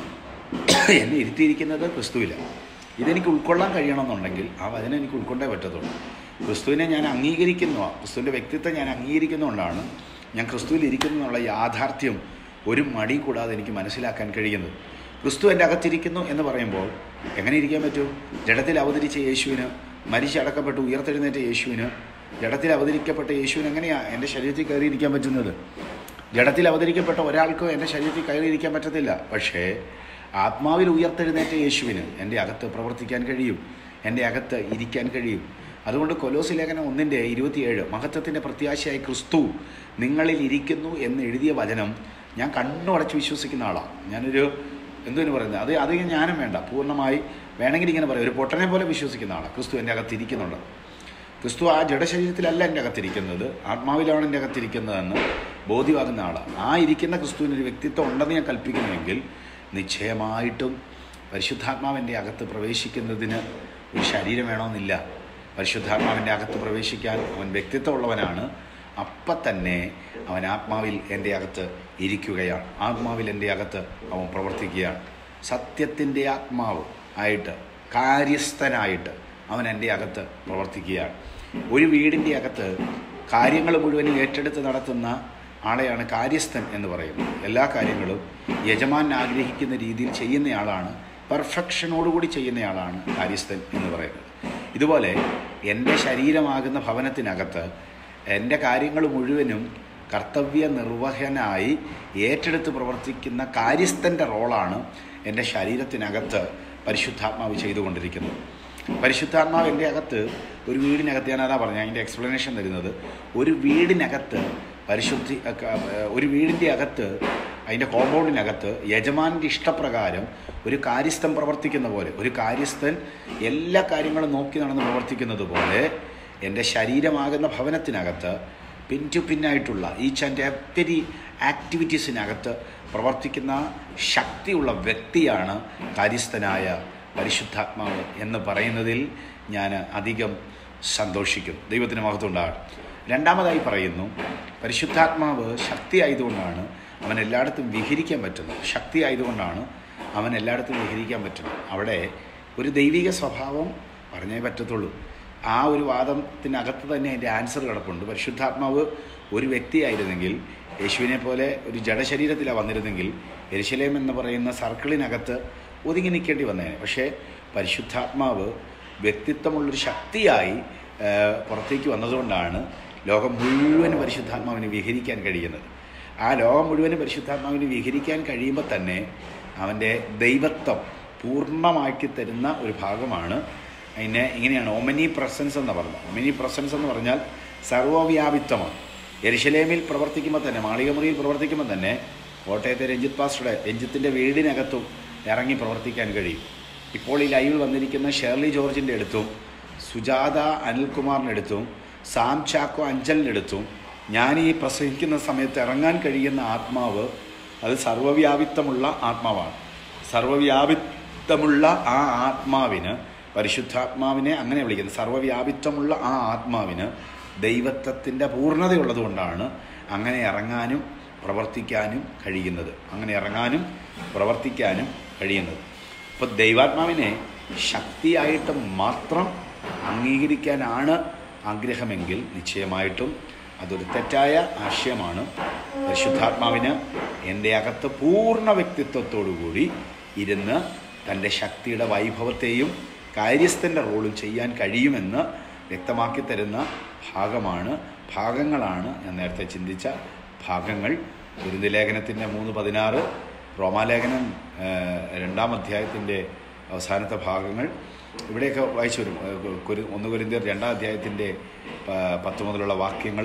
എന്നെ ഇരുത്തിയിരിക്കുന്നത് ക്രിസ്തുവിലാണ് ഇതെനിക്ക് ഉൾക്കൊള്ളാൻ കഴിയണമെന്നുണ്ടെങ്കിൽ ആ വചനം എനിക്ക് ഉൾക്കൊണ്ടേ പറ്റത്തുള്ളൂ ക്രിസ്തുവിനെ ഞാൻ അംഗീകരിക്കുന്നു ക്രിസ്തുവിൻ്റെ വ്യക്തിത്വം ഞാൻ അംഗീകരിക്കുന്നതുകൊണ്ടാണ് ഞാൻ ക്രിസ്തുവിൽ ഇരിക്കുന്നു എന്നുള്ള യാഥാർത്ഥ്യം ഒരു മടി കൂടാതെ എനിക്ക് മനസ്സിലാക്കാൻ കഴിയുന്നത് ക്രിസ്തു എൻ്റെ അകത്തിരിക്കുന്നു എന്ന് പറയുമ്പോൾ എങ്ങനെ ഇരിക്കാൻ പറ്റും ജഡത്തിൽ അവതരിച്ച യേശുവിന് മരിച്ചടക്കപ്പെട്ട് ഉയർത്തെഴുന്നേറ്റ യേശുവിന് ജഡത്തിൽ അവതരിക്കപ്പെട്ട യേശുവിന് എങ്ങനെയാണ് എൻ്റെ ശരീരത്തിൽ കയറിയിരിക്കാൻ പറ്റുന്നത് ജഡത്തിൽ അവതരിക്കപ്പെട്ട ഒരാൾക്കും എൻ്റെ ശരീരത്തിൽ കയറിയിരിക്കാൻ പറ്റത്തില്ല പക്ഷേ ആത്മാവിൽ ഉയർത്തെഴുന്നേറ്റ യേശുവിന് എൻ്റെ അകത്ത് പ്രവർത്തിക്കാൻ കഴിയും എൻ്റെ അകത്ത് ഇരിക്കാൻ കഴിയും അതുകൊണ്ട് കൊലോസി ലേഖനം ഒന്നിൻ്റെ ഇരുപത്തിയേഴ് മഹത്വത്തിൻ്റെ പ്രത്യാശയായി ക്രിസ്തു നിങ്ങളിൽ ഇരിക്കുന്നു എന്ന് എഴുതിയ വചനം ഞാൻ കണ്ണുടച്ച് വിശ്വസിക്കുന്ന ആളാണ് ഞാനൊരു എന്തിനു പറയുന്നത് അത് അധികം ജ്ഞാനം വേണ്ട പൂർണ്ണമായി വേണമെങ്കിൽ ഇങ്ങനെ പറയാം ഒരു പൊട്ടനെ പോലെ വിശ്വസിക്കുന്ന ആളാണ് ക്രിസ്തു എൻ്റെ അകത്ത് ഇരിക്കുന്നുണ്ട് ക്രിസ്തു ആ ജഡശരീരത്തിലല്ല എൻ്റെ അകത്തിരിക്കുന്നത് ആത്മാവിലാണ് എൻ്റെ അകത്തിരിക്കുന്നതെന്ന് ബോധ്യമാകുന്ന ആളാണ് ആ ഇരിക്കുന്ന ക്രിസ്തുവിന് ഒരു വ്യക്തിത്വം ഉണ്ടെന്ന് ഞാൻ കൽപ്പിക്കുന്നുവെങ്കിൽ നിശ്ചയമായിട്ടും പരിശുദ്ധാത്മാവിൻ്റെ അകത്ത് പ്രവേശിക്കുന്നതിന് ഒരു ശരീരം വേണമെന്നില്ല പരിശുദ്ധാത്മാവിൻ്റെ അകത്ത് പ്രവേശിക്കാൻ അവൻ വ്യക്തിത്വമുള്ളവനാണ് അപ്പം തന്നെ അവൻ ആത്മാവിൽ എൻ്റെ അകത്ത് ഇരിക്കുകയാണ് ആത്മാവിൽ എൻ്റെ അകത്ത് അവൻ പ്രവർത്തിക്കുകയാണ് സത്യത്തിൻ്റെ ആത്മാവ് ആയിട്ട് കാര്യസ്ഥനായിട്ട് അവൻ എൻ്റെ അകത്ത് പ്രവർത്തിക്കുകയാണ് ഒരു വീടിൻ്റെ അകത്ത് കാര്യങ്ങൾ മുഴുവനും ഏറ്റെടുത്ത് നടത്തുന്ന ആളെയാണ് കാര്യസ്ഥൻ എന്ന് പറയുന്നത് എല്ലാ കാര്യങ്ങളും യജമാൻ ആഗ്രഹിക്കുന്ന രീതിയിൽ ചെയ്യുന്നയാളാണ് പെർഫെക്ഷനോടുകൂടി ചെയ്യുന്നയാളാണ് കാര്യസ്ഥൻ എന്ന് പറയുന്നത് ഇതുപോലെ എൻ്റെ ശരീരമാകുന്ന ഭവനത്തിനകത്ത് എൻ്റെ കാര്യങ്ങൾ മുഴുവനും കർത്തവ്യ നിർവഹനായി ഏറ്റെടുത്ത് പ്രവർത്തിക്കുന്ന കാര്യസ്ഥൻ്റെ റോളാണ് എൻ്റെ ശരീരത്തിനകത്ത് പരിശുദ്ധാത്മാവ് ചെയ്തുകൊണ്ടിരിക്കുന്നത് പരിശുദ്ധാത്മാവ് എൻ്റെ അകത്ത് ഒരു വീടിനകത്ത് ഞാൻ അതാ പറഞ്ഞ അതിൻ്റെ എക്സ്പ്ലനേഷൻ തരുന്നത് ഒരു വീടിനകത്ത് പരിശുദ്ധി അക- ഒരു വീടിൻ്റെ അകത്ത് അതിൻ്റെ കോമ്പൗണ്ടിനകത്ത് യജമാൻ്റെ ഇഷ്ടപ്രകാരം ഒരു കാര്യസ്ഥൻ പ്രവർത്തിക്കുന്ന പോലെ ഒരു കാര്യസ്ഥൻ എല്ലാ കാര്യങ്ങളും നോക്കി നടന്ന് പ്രവർത്തിക്കുന്നത് പോലെ എൻ്റെ ശരീരമാകുന്ന ഭവനത്തിനകത്ത് പിൻ ടു പിന്നായിട്ടുള്ള ഈച്ച് ആൻഡ് എവരി ആക്ടിവിറ്റീസിനകത്ത് പ്രവർത്തിക്കുന്ന ശക്തിയുള്ള വ്യക്തിയാണ് കാര്യസ്ഥനായ പരിശുദ്ധാത്മാവ് എന്ന് പറയുന്നതിൽ ഞാൻ അധികം സന്തോഷിക്കുന്നു ദൈവത്തിന് മഹത്വം ഉണ്ടാകട്ടെ രണ്ടാമതായി പറയുന്നു പരിശുദ്ധാത്മാവ് ശക്തി ആയതുകൊണ്ടാണ് അവൻ എല്ലായിടത്തും വിഹരിക്കാൻ പറ്റുന്നത് ശക്തി ആയതുകൊണ്ടാണ് അവൻ എല്ലായിടത്തും വിഹരിക്കാൻ പറ്റുന്നത് അവിടെ ഒരു ദൈവിക സ്വഭാവം പറഞ്ഞേ പറ്റത്തുള്ളൂ ആ ഒരു വാദത്തിനകത്ത് തന്നെ അതിൻ്റെ ആൻസർ കിടപ്പുണ്ട് പരിശുദ്ധാത്മാവ് ഒരു വ്യക്തിയായിരുന്നെങ്കിൽ യേശുവിനെ പോലെ ഒരു ജഡശരീരത്തിലാണ് വന്നിരുന്നെങ്കിൽ എരിശലേം എന്ന് പറയുന്ന സർക്കിളിനകത്ത് ഒതുങ്ങി നിൽക്കേണ്ടി വന്നേനെ പക്ഷേ പരിശുദ്ധാത്മാവ് വ്യക്തിത്വമുള്ളൊരു ശക്തിയായി ആ, പുറത്തേക്ക് വന്നതുകൊണ്ടാണ് ലോകം മുഴുവൻ പരിശുദ്ധാത്മാവിന് വിഹരിക്കാൻ കഴിയുന്നത് ആ ലോകം മുഴുവൻ പരിശുദ്ധാത്മാവിന് വിഹരിക്കാൻ കഴിയുമ്പോൾ തന്നെ അവൻ്റെ ദൈവത്വം പൂർണ്ണമാക്കി തരുന്ന ഒരു ഭാഗമാണ് അതിനെ ഇങ്ങനെയാണ് ഒമനി പ്രസൻസ് എന്ന് പറഞ്ഞത് ഒമനി പ്രസൻസ് എന്ന് പറഞ്ഞാൽ സർവ്വവ്യാപിത്വമാണ് എരിശലേമിൽ പ്രവർത്തിക്കുമ്പോൾ തന്നെ മാളികമുറിയിൽ പ്രവർത്തിക്കുമ്പോൾ തന്നെ കോട്ടയത്തെ രഞ്ജിത്ത് പാസ്റ്ററുടെ രഞ്ജിത്തിൻ്റെ വീടിനകത്തും ഇറങ്ങി പ്രവർത്തിക്കാൻ കഴിയും ഇപ്പോൾ ഈ ലൈവിൽ വന്നിരിക്കുന്ന ഷേർലി ജോർജിൻ്റെ അടുത്തും സുജാത അനിൽകുമാറിൻ്റെ അടുത്തും സാം ചാക്കോ അഞ്ചലിൻ്റെ അടുത്തും ഞാൻ ഈ പ്രസംഗിക്കുന്ന സമയത്ത് ഇറങ്ങാൻ കഴിയുന്ന ആത്മാവ് അത് സർവ്വവ്യാപിത്വമുള്ള ആത്മാവാണ് സർവ്വവ്യാപിത്വമുള്ള ആ ആത്മാവിന് പരിശുദ്ധാത്മാവിനെ അങ്ങനെ വിളിക്കുന്നത് സർവ്വവ്യാപിത്വമുള്ള ആ ആത്മാവിന് ദൈവത്വത്തിൻ്റെ പൂർണ്ണതയുള്ളത് കൊണ്ടാണ് അങ്ങനെ ഇറങ്ങാനും പ്രവർത്തിക്കാനും കഴിയുന്നത് അങ്ങനെ ഇറങ്ങാനും പ്രവർത്തിക്കാനും കഴിയുന്നത് അപ്പോൾ ദൈവാത്മാവിനെ ശക്തിയായിട്ട് മാത്രം അംഗീകരിക്കാനാണ് ആഗ്രഹമെങ്കിൽ നിശ്ചയമായിട്ടും അതൊരു തെറ്റായ ആശയമാണ് പരിശുദ്ധാത്മാവിന് എൻ്റെ അകത്ത് പൂർണ്ണ വ്യക്തിത്വത്തോടുകൂടി ഇരുന്ന് തൻ്റെ ശക്തിയുടെ വൈഭവത്തെയും കാര്യസ്ഥൻ്റെ റോളും ചെയ്യാൻ കഴിയുമെന്ന് വ്യക്തമാക്കി തരുന്ന ഭാഗമാണ് ഭാഗങ്ങളാണ് ഞാൻ നേരത്തെ ചിന്തിച്ച ഭാഗങ്ങൾ ഗുരുന്തി ലേഖനത്തിൻ്റെ മൂന്ന് പതിനാറ് റോമാലേഖനം ആ, രണ്ടാം അധ്യായത്തിൻ്റെ അവസാനത്തെ ഭാഗങ്ങൾ ഇവിടെയൊക്കെ വായിച്ചു വരും ആ, കുരു ഒന്ന് കുരിന്തിയർ രണ്ടാം അധ്യായത്തിൻ്റെ പ- പത്ത് മുതലുള്ള വാക്യങ്ങൾ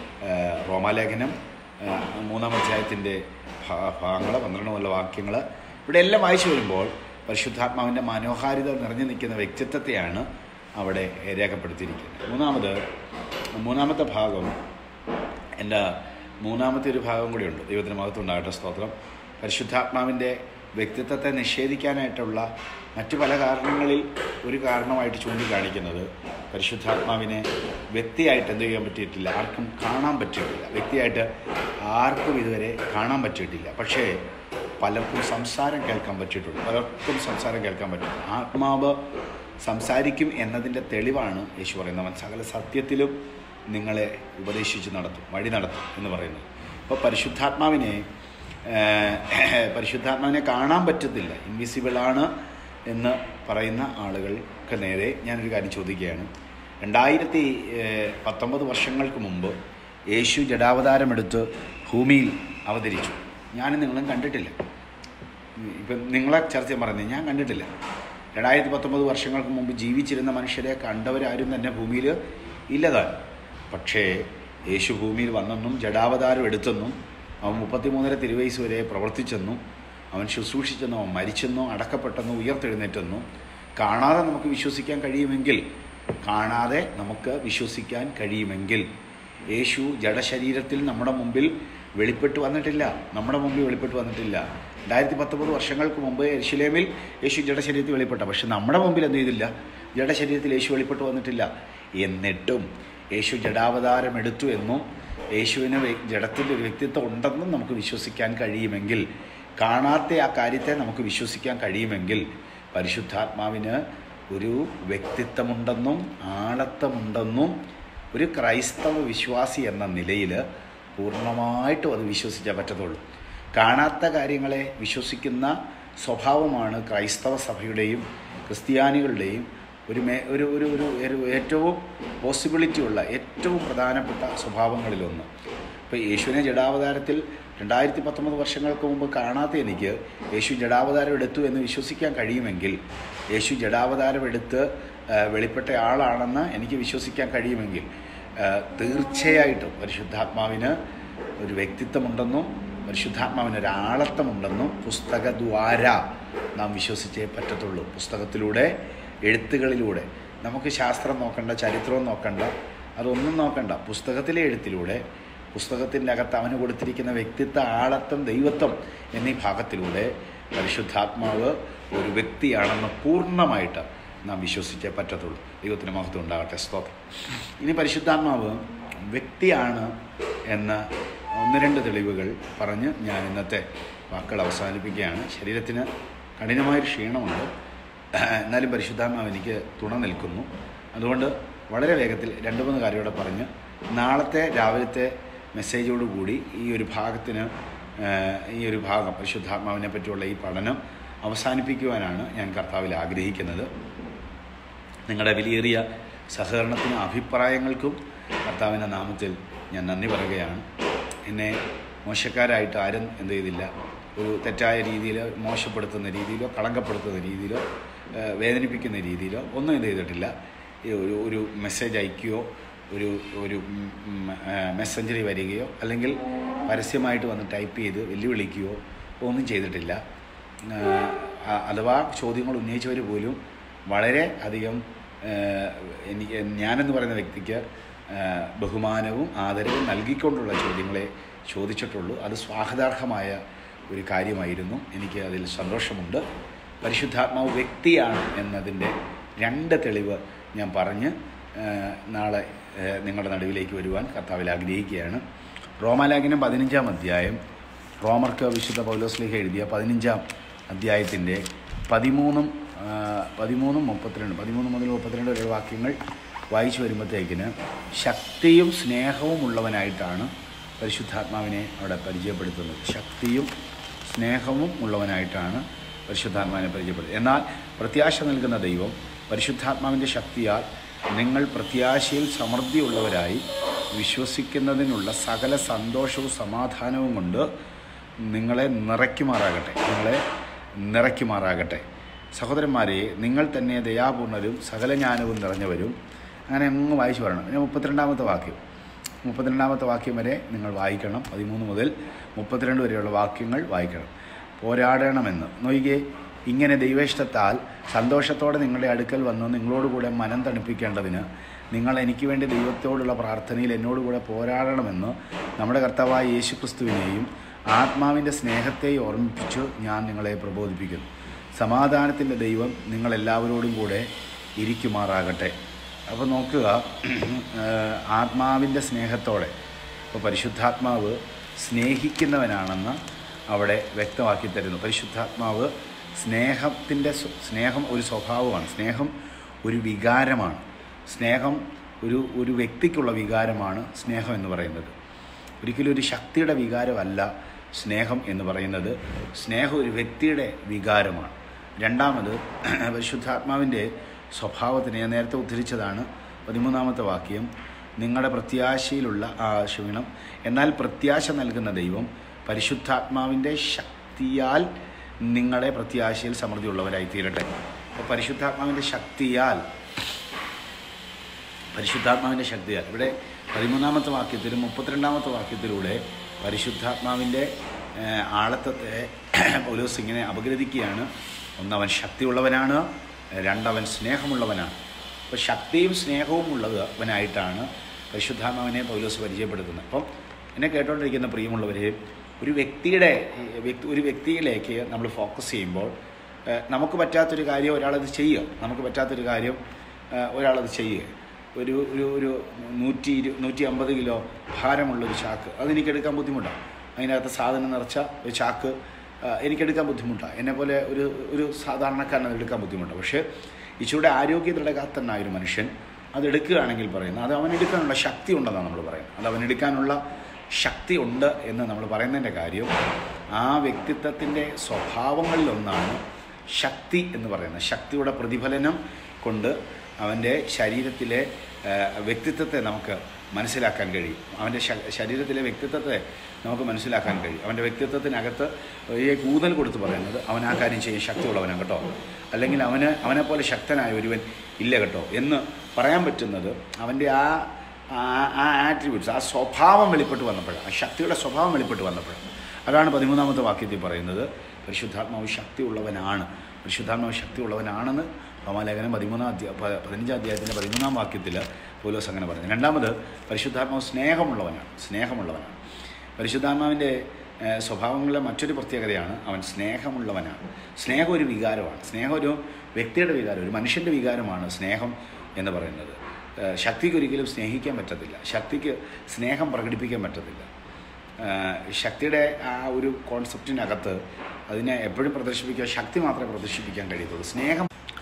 റോമാലേഖനം ആ, മൂന്നാം അധ്യായത്തിൻ്റെ ഭാഗങ്ങൾ പന്ത്രണ്ട് മുതലുള്ള വാക്യങ്ങൾ ഇവിടെ എല്ലാം വായിച്ചു വരുമ്പോൾ പരിശുദ്ധാത്മാവിൻ്റെ മനോഹാരിത നിറഞ്ഞു നിൽക്കുന്ന വ്യക്തിത്വത്തെയാണ് അവിടെ രേഖപ്പെടുത്തിയിരിക്കുന്നത് മൂന്നാമത് മൂന്നാമത്തെ ഭാഗം എൻ്റെ മൂന്നാമത്തെ ഒരു ഭാഗം കൂടിയുണ്ട് ദൈവത്തിന് മഹത്വം ഉണ്ടാകട്ടെ സ്തോത്രം പരിശുദ്ധാത്മാവിൻ്റെ വ്യക്തിത്വത്തെ നിഷേധിക്കാനായിട്ടുള്ള മറ്റു പല കാരണങ്ങളിൽ ഒരു കാരണമായിട്ട് ചൂണ്ടിക്കാണിക്കുന്നത് പരിശുദ്ധാത്മാവിനെ വ്യക്തിയായിട്ട് എന്ത് ചെയ്യാൻ പറ്റിയിട്ടില്ല ആർക്കും കാണാൻ പറ്റിയിട്ടില്ല വ്യക്തിയായിട്ട് ആർക്കും ഇതുവരെ കാണാൻ പറ്റിയിട്ടില്ല പക്ഷേ പലർക്കും സംസാരം കേൾക്കാൻ പറ്റിയിട്ടുണ്ട് പലർക്കും സംസാരം കേൾക്കാൻ പറ്റും ആത്മാവ് സംസാരിക്കും എന്നതിൻ്റെ തെളിവാണ് യേശു പറയുന്നത് അവൻ സകല സത്യത്തിലും നിങ്ങളെ ഉപദേശിച്ച് നടത്തും വഴി നടത്തും എന്ന് പറയുന്നത് അപ്പോൾ പരിശുദ്ധാത്മാവിനെ ഏഹ്, പരിശുദ്ധാത്മാവിനെ കാണാൻ പറ്റത്തില്ല ഇൻവിസിബിളാണ് എന്ന് പറയുന്ന ആളുകൾക്ക് നേരെ ഞാനൊരു കാര്യം ചോദിക്കുകയാണ് രണ്ടായിരത്തി ഏഹ്, പത്തൊമ്പത് വർഷങ്ങൾക്ക് മുമ്പ് യേശു ജഡാവതാരമെടുത്ത് ഭൂമിയിൽ അവതരിച്ചു ഞാനും നിങ്ങളും കണ്ടിട്ടില്ല ഇപ്പം നിങ്ങളെ ചർച്ച ചെയ്യാൻ പറയുന്നത് ഞാൻ കണ്ടിട്ടില്ല രണ്ടായിരത്തി പത്തൊമ്പത് വർഷങ്ങൾക്ക് മുമ്പ് ജീവിച്ചിരുന്ന മനുഷ്യരെ കണ്ടവരാരും തന്നെ ഭൂമിയിൽ ഇല്ലതാണ് പക്ഷേ യേശു ഭൂമിയിൽ വന്നെന്നും ജഡാവതാരം എടുത്തെന്നും അവൻ മുപ്പത്തിമൂന്നര തിരുവയസ്സ് വരെ പ്രവർത്തിച്ചെന്നും അവൻ ശുശ്രൂഷിച്ചെന്നും അവൻ മരിച്ചെന്നും അടക്കപ്പെട്ടെന്നും ഉയർത്തെഴുന്നേറ്റെന്നും കാണാതെ നമുക്ക് വിശ്വസിക്കാൻ കഴിയുമെങ്കിൽ കാണാതെ നമുക്ക് വിശ്വസിക്കാൻ കഴിയുമെങ്കിൽ യേശു ജഡശരീരത്തിൽ നമ്മുടെ മുമ്പിൽ വെളിപ്പെട്ട് വന്നിട്ടില്ല നമ്മുടെ മുമ്പിൽ വെളിപ്പെട്ട് വന്നിട്ടില്ല രണ്ടായിരത്തി പത്തൊമ്പത് വർഷങ്ങൾക്ക് മുമ്പ് യെരുശലേമിൽ യേശു ജഡശരീരത്തിൽ വെളിപ്പെട്ട പക്ഷെ നമ്മുടെ മുമ്പിൽ എന്ത് ചെയ്തില്ല ജഡശരീരത്തിൽ യേശു വെളിപ്പെട്ട് വന്നിട്ടില്ല എന്നിട്ടും യേശു ജഡാവതാരം എടുത്തു എന്നും യേശുവിന് വ്യ- ജഡത്തിൻ്റെ ഒരു വ്യക്തിത്വം ഉണ്ടെന്നും നമുക്ക് വിശ്വസിക്കാൻ കഴിയുമെങ്കിൽ കാണാത്ത ആ കാര്യത്തെ നമുക്ക് വിശ്വസിക്കാൻ കഴിയുമെങ്കിൽ പരിശുദ്ധാത്മാവിന് ഒരു വ്യക്തിത്വമുണ്ടെന്നും ആളത്വമുണ്ടെന്നും ഒരു ക്രൈസ്തവ വിശ്വാസി എന്ന നിലയിൽ പൂർണ്ണമായിട്ടും അത് വിശ്വസിച്ചേ പറ്റത്തുള്ളൂ കാണാത്ത കാര്യങ്ങളെ വിശ്വസിക്കുന്ന സ്വഭാവമാണ് ക്രൈസ്തവ സഭയുടെയും ക്രിസ്ത്യാനികളുടെയും ഒരു മേ ഒരു ഒരു ഒരു ഒരു ഏറ്റവും പോസിബിലിറ്റി ഉള്ള ഏറ്റവും പ്രധാനപ്പെട്ട സ്വഭാവങ്ങളിലൊന്ന് ഇപ്പോൾ യേശുവിനെ ജഡാവതാരത്തിൽ രണ്ടായിരത്തി പത്തൊമ്പത് വർഷങ്ങൾക്ക് മുമ്പ് കാണാത്ത എനിക്ക് യേശു ജഡാവതാരം എടുത്തു എന്ന് വിശ്വസിക്കാൻ കഴിയുമെങ്കിൽ യേശു ജഡാവതാരം എടുത്ത് ആ, വെളിപ്പെട്ട ആളാണെന്ന് എനിക്ക് വിശ്വസിക്കാൻ കഴിയുമെങ്കിൽ ആ, തീർച്ചയായിട്ടും പരിശുദ്ധാത്മാവിന് ഒരു വ്യക്തിത്വമുണ്ടെന്നും പരിശുദ്ധാത്മാവിന് ഒരു ആളത്വമുണ്ടെന്നും പുസ്തകദ്വാര നാം വിശ്വസിച്ചേ പറ്റത്തുള്ളൂ പുസ്തകത്തിലൂടെ എഴുത്തുകളിലൂടെ നമുക്ക് ശാസ്ത്രം നോക്കണ്ട ചരിത്രവും നോക്കണ്ട അതൊന്നും നോക്കണ്ട പുസ്തകത്തിലെ എഴുത്തിലൂടെ പുസ്തകത്തിൻ്റെ അകത്ത് അവന് കൊടുത്തിരിക്കുന്ന വ്യക്തിത്വ ആളത്വം ദൈവത്വം എന്നീ ഭാഗത്തിലൂടെ പരിശുദ്ധാത്മാവ് ഒരു വ്യക്തിയാണെന്ന് പൂർണ്ണമായിട്ട് നാം വിശ്വസിച്ചേ പറ്റത്തുള്ളൂ ദൈവത്തിന് മഹത്വം ഉണ്ടാകട്ടെ സ്തോത്രം ഇനി പരിശുദ്ധാത്മാവ് വ്യക്തിയാണ് എന്ന ഒന്ന് രണ്ട് തെളിവുകൾ പറഞ്ഞ് ഞാൻ ഇന്നത്തെ വാക്കുകൾ അവസാനിപ്പിക്കുകയാണ് ശരീരത്തിന് കഠിനമായൊരു ക്ഷീണമുണ്ട് എന്നാലും പരിശുദ്ധാത്മാവ് എനിക്ക് തുണ നിൽക്കുന്നു അതുകൊണ്ട് വളരെ വേഗത്തിൽ രണ്ട് മൂന്ന് കാര്യം കൂടെ പറഞ്ഞ് നാളത്തെ രാവിലത്തെ മെസ്സേജോടുകൂടി ഈ ഒരു ഭാഗത്തിന് ഏഹ്, ഈ ഒരു ഭാഗം പരിശുദ്ധാത്മാവിനെ പറ്റിയുള്ള ഈ പഠനം അവസാനിപ്പിക്കുവാനാണ് ഞാൻ കർത്താവിൽ ആഗ്രഹിക്കുന്നത് നിങ്ങളുടെ വിലയേറിയ സഹകരണത്തിനും അഭിപ്രായങ്ങൾക്കും കർത്താവിൻ്റെ നാമത്തിൽ ഞാൻ നന്ദി പറയുകയാണ് എന്നെ മോശക്കാരായിട്ട് ആരും എന്ത് ചെയ്തില്ല ഒരു തെറ്റായ രീതിയിൽ മോശപ്പെടുത്തുന്ന രീതിയിലോ കളങ്കപ്പെടുത്തുന്ന രീതിയിലോ ഏഹ്, വേദനിപ്പിക്കുന്ന രീതിയിലോ ഒന്നും എന്ത് ചെയ്തിട്ടില്ല ഈ ഒരു ഒരു മെസ്സേജ് അയക്കുകയോ ഒരു ഒരു മെസ്സഞ്ചറി വരികയോ അല്ലെങ്കിൽ പരസ്യമായിട്ട് വന്ന് ടൈപ്പ് ചെയ്ത് വെല്ലുവിളിക്കുകയോ ഒന്നും ചെയ്തിട്ടില്ല ഏഹ്, അ- അഥവാ ചോദ്യങ്ങൾ ഉന്നയിച്ചവർ പോലും വളരെ അധികം ഏഹ്, എനിക്ക് ഞാനെന്ന് പറയുന്ന വ്യക്തിക്ക് ഏഹ്, ബഹുമാനവും ആദരവും നൽകിക്കൊണ്ടുള്ള ചോദ്യങ്ങളെ ചോദിച്ചിട്ടുള്ളൂ അത് സ്വാഗതാർഹമായ ഒരു കാര്യമായിരുന്നു എനിക്ക് അതിൽ സന്തോഷമുണ്ട് പരിശുദ്ധാത്മാവ് വ്യക്തിയാണ് എന്നതിൻ്റെ രണ്ട് തെളിവ് ഞാൻ പറഞ്ഞ് ഏഹ്, നാളെ ഏഹ്, നിങ്ങളുടെ നടുവിലേക്ക് വരുവാൻ കർത്താവിൽ ആഗ്രഹിക്കുകയാണ് റോമാലാഖിനം പതിനഞ്ചാം അധ്യായം റോമർക്ക് വിശുദ്ധ പൗലോസ്ലിഹ എഴുതിയ പതിനഞ്ചാം അധ്യായത്തിൻ്റെ പതിമൂന്നും ആ, പതിമൂന്നും മുപ്പത്തിരണ്ട് പതിമൂന്ന് മുതൽ മുപ്പത്തിരണ്ട് വരെ വാക്യങ്ങൾ വായിച്ചു വരുമ്പോഴത്തേക്കിന് ശക്തിയും സ്നേഹവും ഉള്ളവനായിട്ടാണ് പരിശുദ്ധാത്മാവിനെ അവിടെ പരിചയപ്പെടുത്തുന്നത് ശക്തിയും സ്നേഹവും ഉള്ളവനായിട്ടാണ് പരിശുദ്ധാത്മാവിനെ പരിചയപ്പെടുത്തുന്നത് എന്നാൽ പ്രത്യാശ നൽകുന്ന ദൈവം പരിശുദ്ധാത്മാവിൻ്റെ ശക്തിയാൽ നിങ്ങൾ പ്രത്യാശയിൽ സമൃദ്ധിയുള്ളവരായി വിശ്വസിക്കുന്നതിനുള്ള സകല സന്തോഷവും സമാധാനവും കൊണ്ട് നിങ്ങളെ നിറയ്ക്കുമാറാകട്ടെ നിങ്ങളെ നിറയ്ക്കുമാറാകട്ടെ സഹോദരന്മാരെ നിങ്ങൾ തന്നെ ദയാപൂർണരും സകല ജ്ഞാനവും നിറഞ്ഞവരും അങ്ങനെ അങ്ങ് വായിച്ചു പറയണം പിന്നെ മുപ്പത്തിരണ്ടാമത്തെ വാക്യം മുപ്പത്തിരണ്ടാമത്തെ വാക്യം വരെ നിങ്ങൾ വായിക്കണം പതിമൂന്ന് മുതൽ മുപ്പത്തിരണ്ട് വരെയുള്ള വാക്യങ്ങൾ വായിക്കണം പോരാടണമെന്ന് നോയികെ ഇങ്ങനെ ദൈവേഷ്ടത്താൽ സന്തോഷത്തോടെ നിങ്ങളുടെ അടുക്കൽ വന്ന് നിങ്ങളോടുകൂടെ മനം തണുപ്പിക്കേണ്ടതിന് നിങ്ങൾ എനിക്ക് വേണ്ടി ദൈവത്തോടുള്ള പ്രാർത്ഥനയിൽ എന്നോടുകൂടെ പോരാടണമെന്ന് നമ്മുടെ കർത്താവായ യേശു ക്രിസ്തുവിനെയും ആത്മാവിൻ്റെ സ്നേഹത്തെയും ഓർമ്മിപ്പിച്ചു ഞാൻ നിങ്ങളെ പ്രബോധിപ്പിക്കുന്നു സമാധാനത്തിൻ്റെ ദൈവം നിങ്ങളെല്ലാവരോടും കൂടെ ഇരിക്കുമാറാകട്ടെ അപ്പോൾ നോക്കുക ഏഹ്, ആത്മാവിൻ്റെ സ്നേഹത്തോടെ ഇപ്പോൾ പരിശുദ്ധാത്മാവ് സ്നേഹിക്കുന്നവനാണെന്ന് അവിടെ വ്യക്തമാക്കി തരുന്നു പരിശുദ്ധാത്മാവ് സ്നേഹത്തിൻ്റെ സ്വ- സ്നേഹം ഒരു സ്വഭാവമാണ് സ്നേഹം ഒരു വികാരമാണ് സ്നേഹം ഒരു ഒരു വ്യക്തിക്കുള്ള വികാരമാണ് സ്നേഹം എന്ന് പറയുന്നത് ഒരിക്കലും ഒരു ശക്തിയുടെ വികാരമല്ല സ്നേഹം എന്ന് പറയുന്നത് സ്നേഹം ഒരു വ്യക്തിയുടെ വികാരമാണ് രണ്ടാമത് പരിശുദ്ധാത്മാവിൻ്റെ സ്വഭാവത്തിന് ഞാൻ നേരത്തെ ഉദ്ധരിച്ചതാണ് പതിമൂന്നാമത്തെ വാക്യം നിങ്ങളുടെ പ്രത്യാശയിലുള്ള ആ ക്ഷമിണം എന്നാൽ പ്രത്യാശ നൽകുന്ന ദൈവം പരിശുദ്ധാത്മാവിൻ്റെ ശക്തിയാൽ നിങ്ങളെ പ്രത്യാശയിൽ സമൃദ്ധിയുള്ളവരായി തീരട്ടെ അപ്പോൾ പരിശുദ്ധാത്മാവിൻ്റെ ശക്തിയാൽ പരിശുദ്ധാത്മാവിൻ്റെ ശക്തിയാൽ ഇവിടെ പതിമൂന്നാമത്തെ വാക്യത്തിലും മുപ്പത്തിരണ്ടാമത്തെ വാക്യത്തിലൂടെ പരിശുദ്ധാത്മാവിൻ്റെ ഏഹ്, ആളത്വത്തെ പൗലോസ് ഇങ്ങനെ അപഗ്രഥിക്കുകയാണ് ഒന്നവൻ ശക്തിയുള്ളവനാണ് രണ്ടവൻ സ്നേഹമുള്ളവനാണ് അപ്പോൾ ശക്തിയും സ്നേഹവും ഉള്ളവനായിട്ടാണ് പരിശുദ്ധാത്മാവിനെ പൗലോസ് പരിചയപ്പെടുത്തുന്നത് അപ്പം എന്നെ കേട്ടുകൊണ്ടിരിക്കുന്ന പ്രിയമുള്ളവരെ ഒരു വ്യക്തിയുടെ ഈ വ്യക്തി ഒരു വ്യക്തിയിലേക്ക് നമ്മൾ ഫോക്കസ് ചെയ്യുമ്പോൾ ഏഹ്, നമുക്ക് പറ്റാത്തൊരു കാര്യം ഒരാളത് ചെയ്യുക നമുക്ക് പറ്റാത്തൊരു കാര്യം ഏഹ്, ഒരാളത് ചെയ്യുക ഒരു ഒരു ഒരു നൂറ്റി ഇരു നൂറ്റി അമ്പത് കിലോ ഭാരമുള്ളൊരു ചാക്ക് അതെനിക്കെടുക്കാൻ ബുദ്ധിമുട്ടാണ് അതിനകത്ത് സാധനം നിറച്ച ഒരു ചാക്ക് ആ, എനിക്കെടുക്കാൻ ബുദ്ധിമുട്ടാണ് എന്നെപ്പോലെ ഒരു ഒരു സാധാരണക്കാരൻ അത് എടുക്കാൻ ബുദ്ധിമുട്ടാണ് പക്ഷേ ഇച്ചിരൂടെ ആരോഗ്യത്തിലടക്കാത്തനായ ഒരു മനുഷ്യൻ അത് എടുക്കുകയാണെങ്കിൽ പറയുന്നത് അത് അവൻ എടുക്കാനുള്ള ശക്തി ഉണ്ടെന്നാണ് നമ്മൾ പറയുന്നത് അത് അവൻ എടുക്കാനുള്ള ശക്തി ഉണ്ട് എന്ന് നമ്മൾ പറയുന്നതിൻ്റെ കാര്യം ആ വ്യക്തിത്വത്തിൻ്റെ സ്വഭാവങ്ങളിലൊന്നാണ് ശക്തി എന്ന് പറയുന്നത് ശക്തിയുടെ പ്രതിഫലനം കൊണ്ട് അവൻ്റെ ശരീരത്തിലെ ആ, വ്യക്തിത്വത്തെ നമുക്ക് മനസ്സിലാക്കാൻ കഴിയും അവൻ്റെ ശ- ശരീരത്തിലെ വ്യക്തിത്വത്തെ നമുക്ക് മനസ്സിലാക്കാൻ കഴിയും അവൻ്റെ വ്യക്തിത്വത്തിനകത്ത് ഈ കൂതൽ കൊടുത്ത് പറയുന്നത് അവൻ ആ കാര്യം ചെയ്യാൻ ശക്തിയുള്ളവനാണ് കേട്ടോ അല്ലെങ്കിൽ അവന് അവനെപ്പോലെ ശക്തനായ ഒരുവൻ ഇല്ല കേട്ടോ എന്ന് പറയാൻ പറ്റുന്നത് അവൻ്റെ ആ ആ- ആ ആട്രിബ്യൂട്ട്സ് ആ സ്വഭാവം വെളിപ്പെട്ട് വന്നപ്പോഴാണ് ആ ശക്തിയുടെ സ്വഭാവം വെളിപ്പെട്ട് വന്നപ്പോഴാണ് അതാണ് പതിമൂന്നാമത്തെ വാക്യത്തിൽ പറയുന്നത് പരിശുദ്ധാത്മാവ് ശക്തിയുള്ളവനാണ് പരിശുദ്ധാത്മാവ് ശക്തിയുള്ളവനാണെന്ന് റോമാലേഖനം പതിമൂന്നാം അധ്യായ പ- പതിനഞ്ചാം അധ്യായത്തിൻ്റെ പതിമൂന്നാം വാക്യത്തിൽ പോലോസ് അങ്ങനെ പറഞ്ഞു രണ്ടാമത് പരിശുദ്ധാത്മാവ് സ്നേഹമുള്ളവനാണ് സ്നേഹമുള്ളവനാണ് പരിശുദ്ധാത്മാവിൻ്റെ ഏഹ്, സ്വഭാവങ്ങളിലെ മറ്റൊരു പ്രത്യേകതയാണ് അവൻ സ്നേഹമുള്ളവനാണ് സ്നേഹം ഒരു വികാരമാണ് സ്നേഹം ഒരു വ്യക്തിയുടെ വികാരം ഒരു മനുഷ്യൻ്റെ വികാരമാണ് സ്നേഹം എന്ന് പറയുന്നത് ഏഹ്, ശക്തിക്ക് ഒരിക്കലും സ്നേഹിക്കാൻ പറ്റത്തില്ല ശക്തിക്ക് സ്നേഹം പ്രകടിപ്പിക്കാൻ പറ്റത്തില്ല ഏഹ്, ശക്തിയുടെ ആ ഒരു കോൺസെപ്റ്റിനകത്ത് അതിനെ എപ്പോഴും പ്രദർശിപ്പിക്കുക ശക്തി മാത്രമേ പ്രദർശിപ്പിക്കാൻ കഴിയത്തുള്ളൂ സ്നേഹം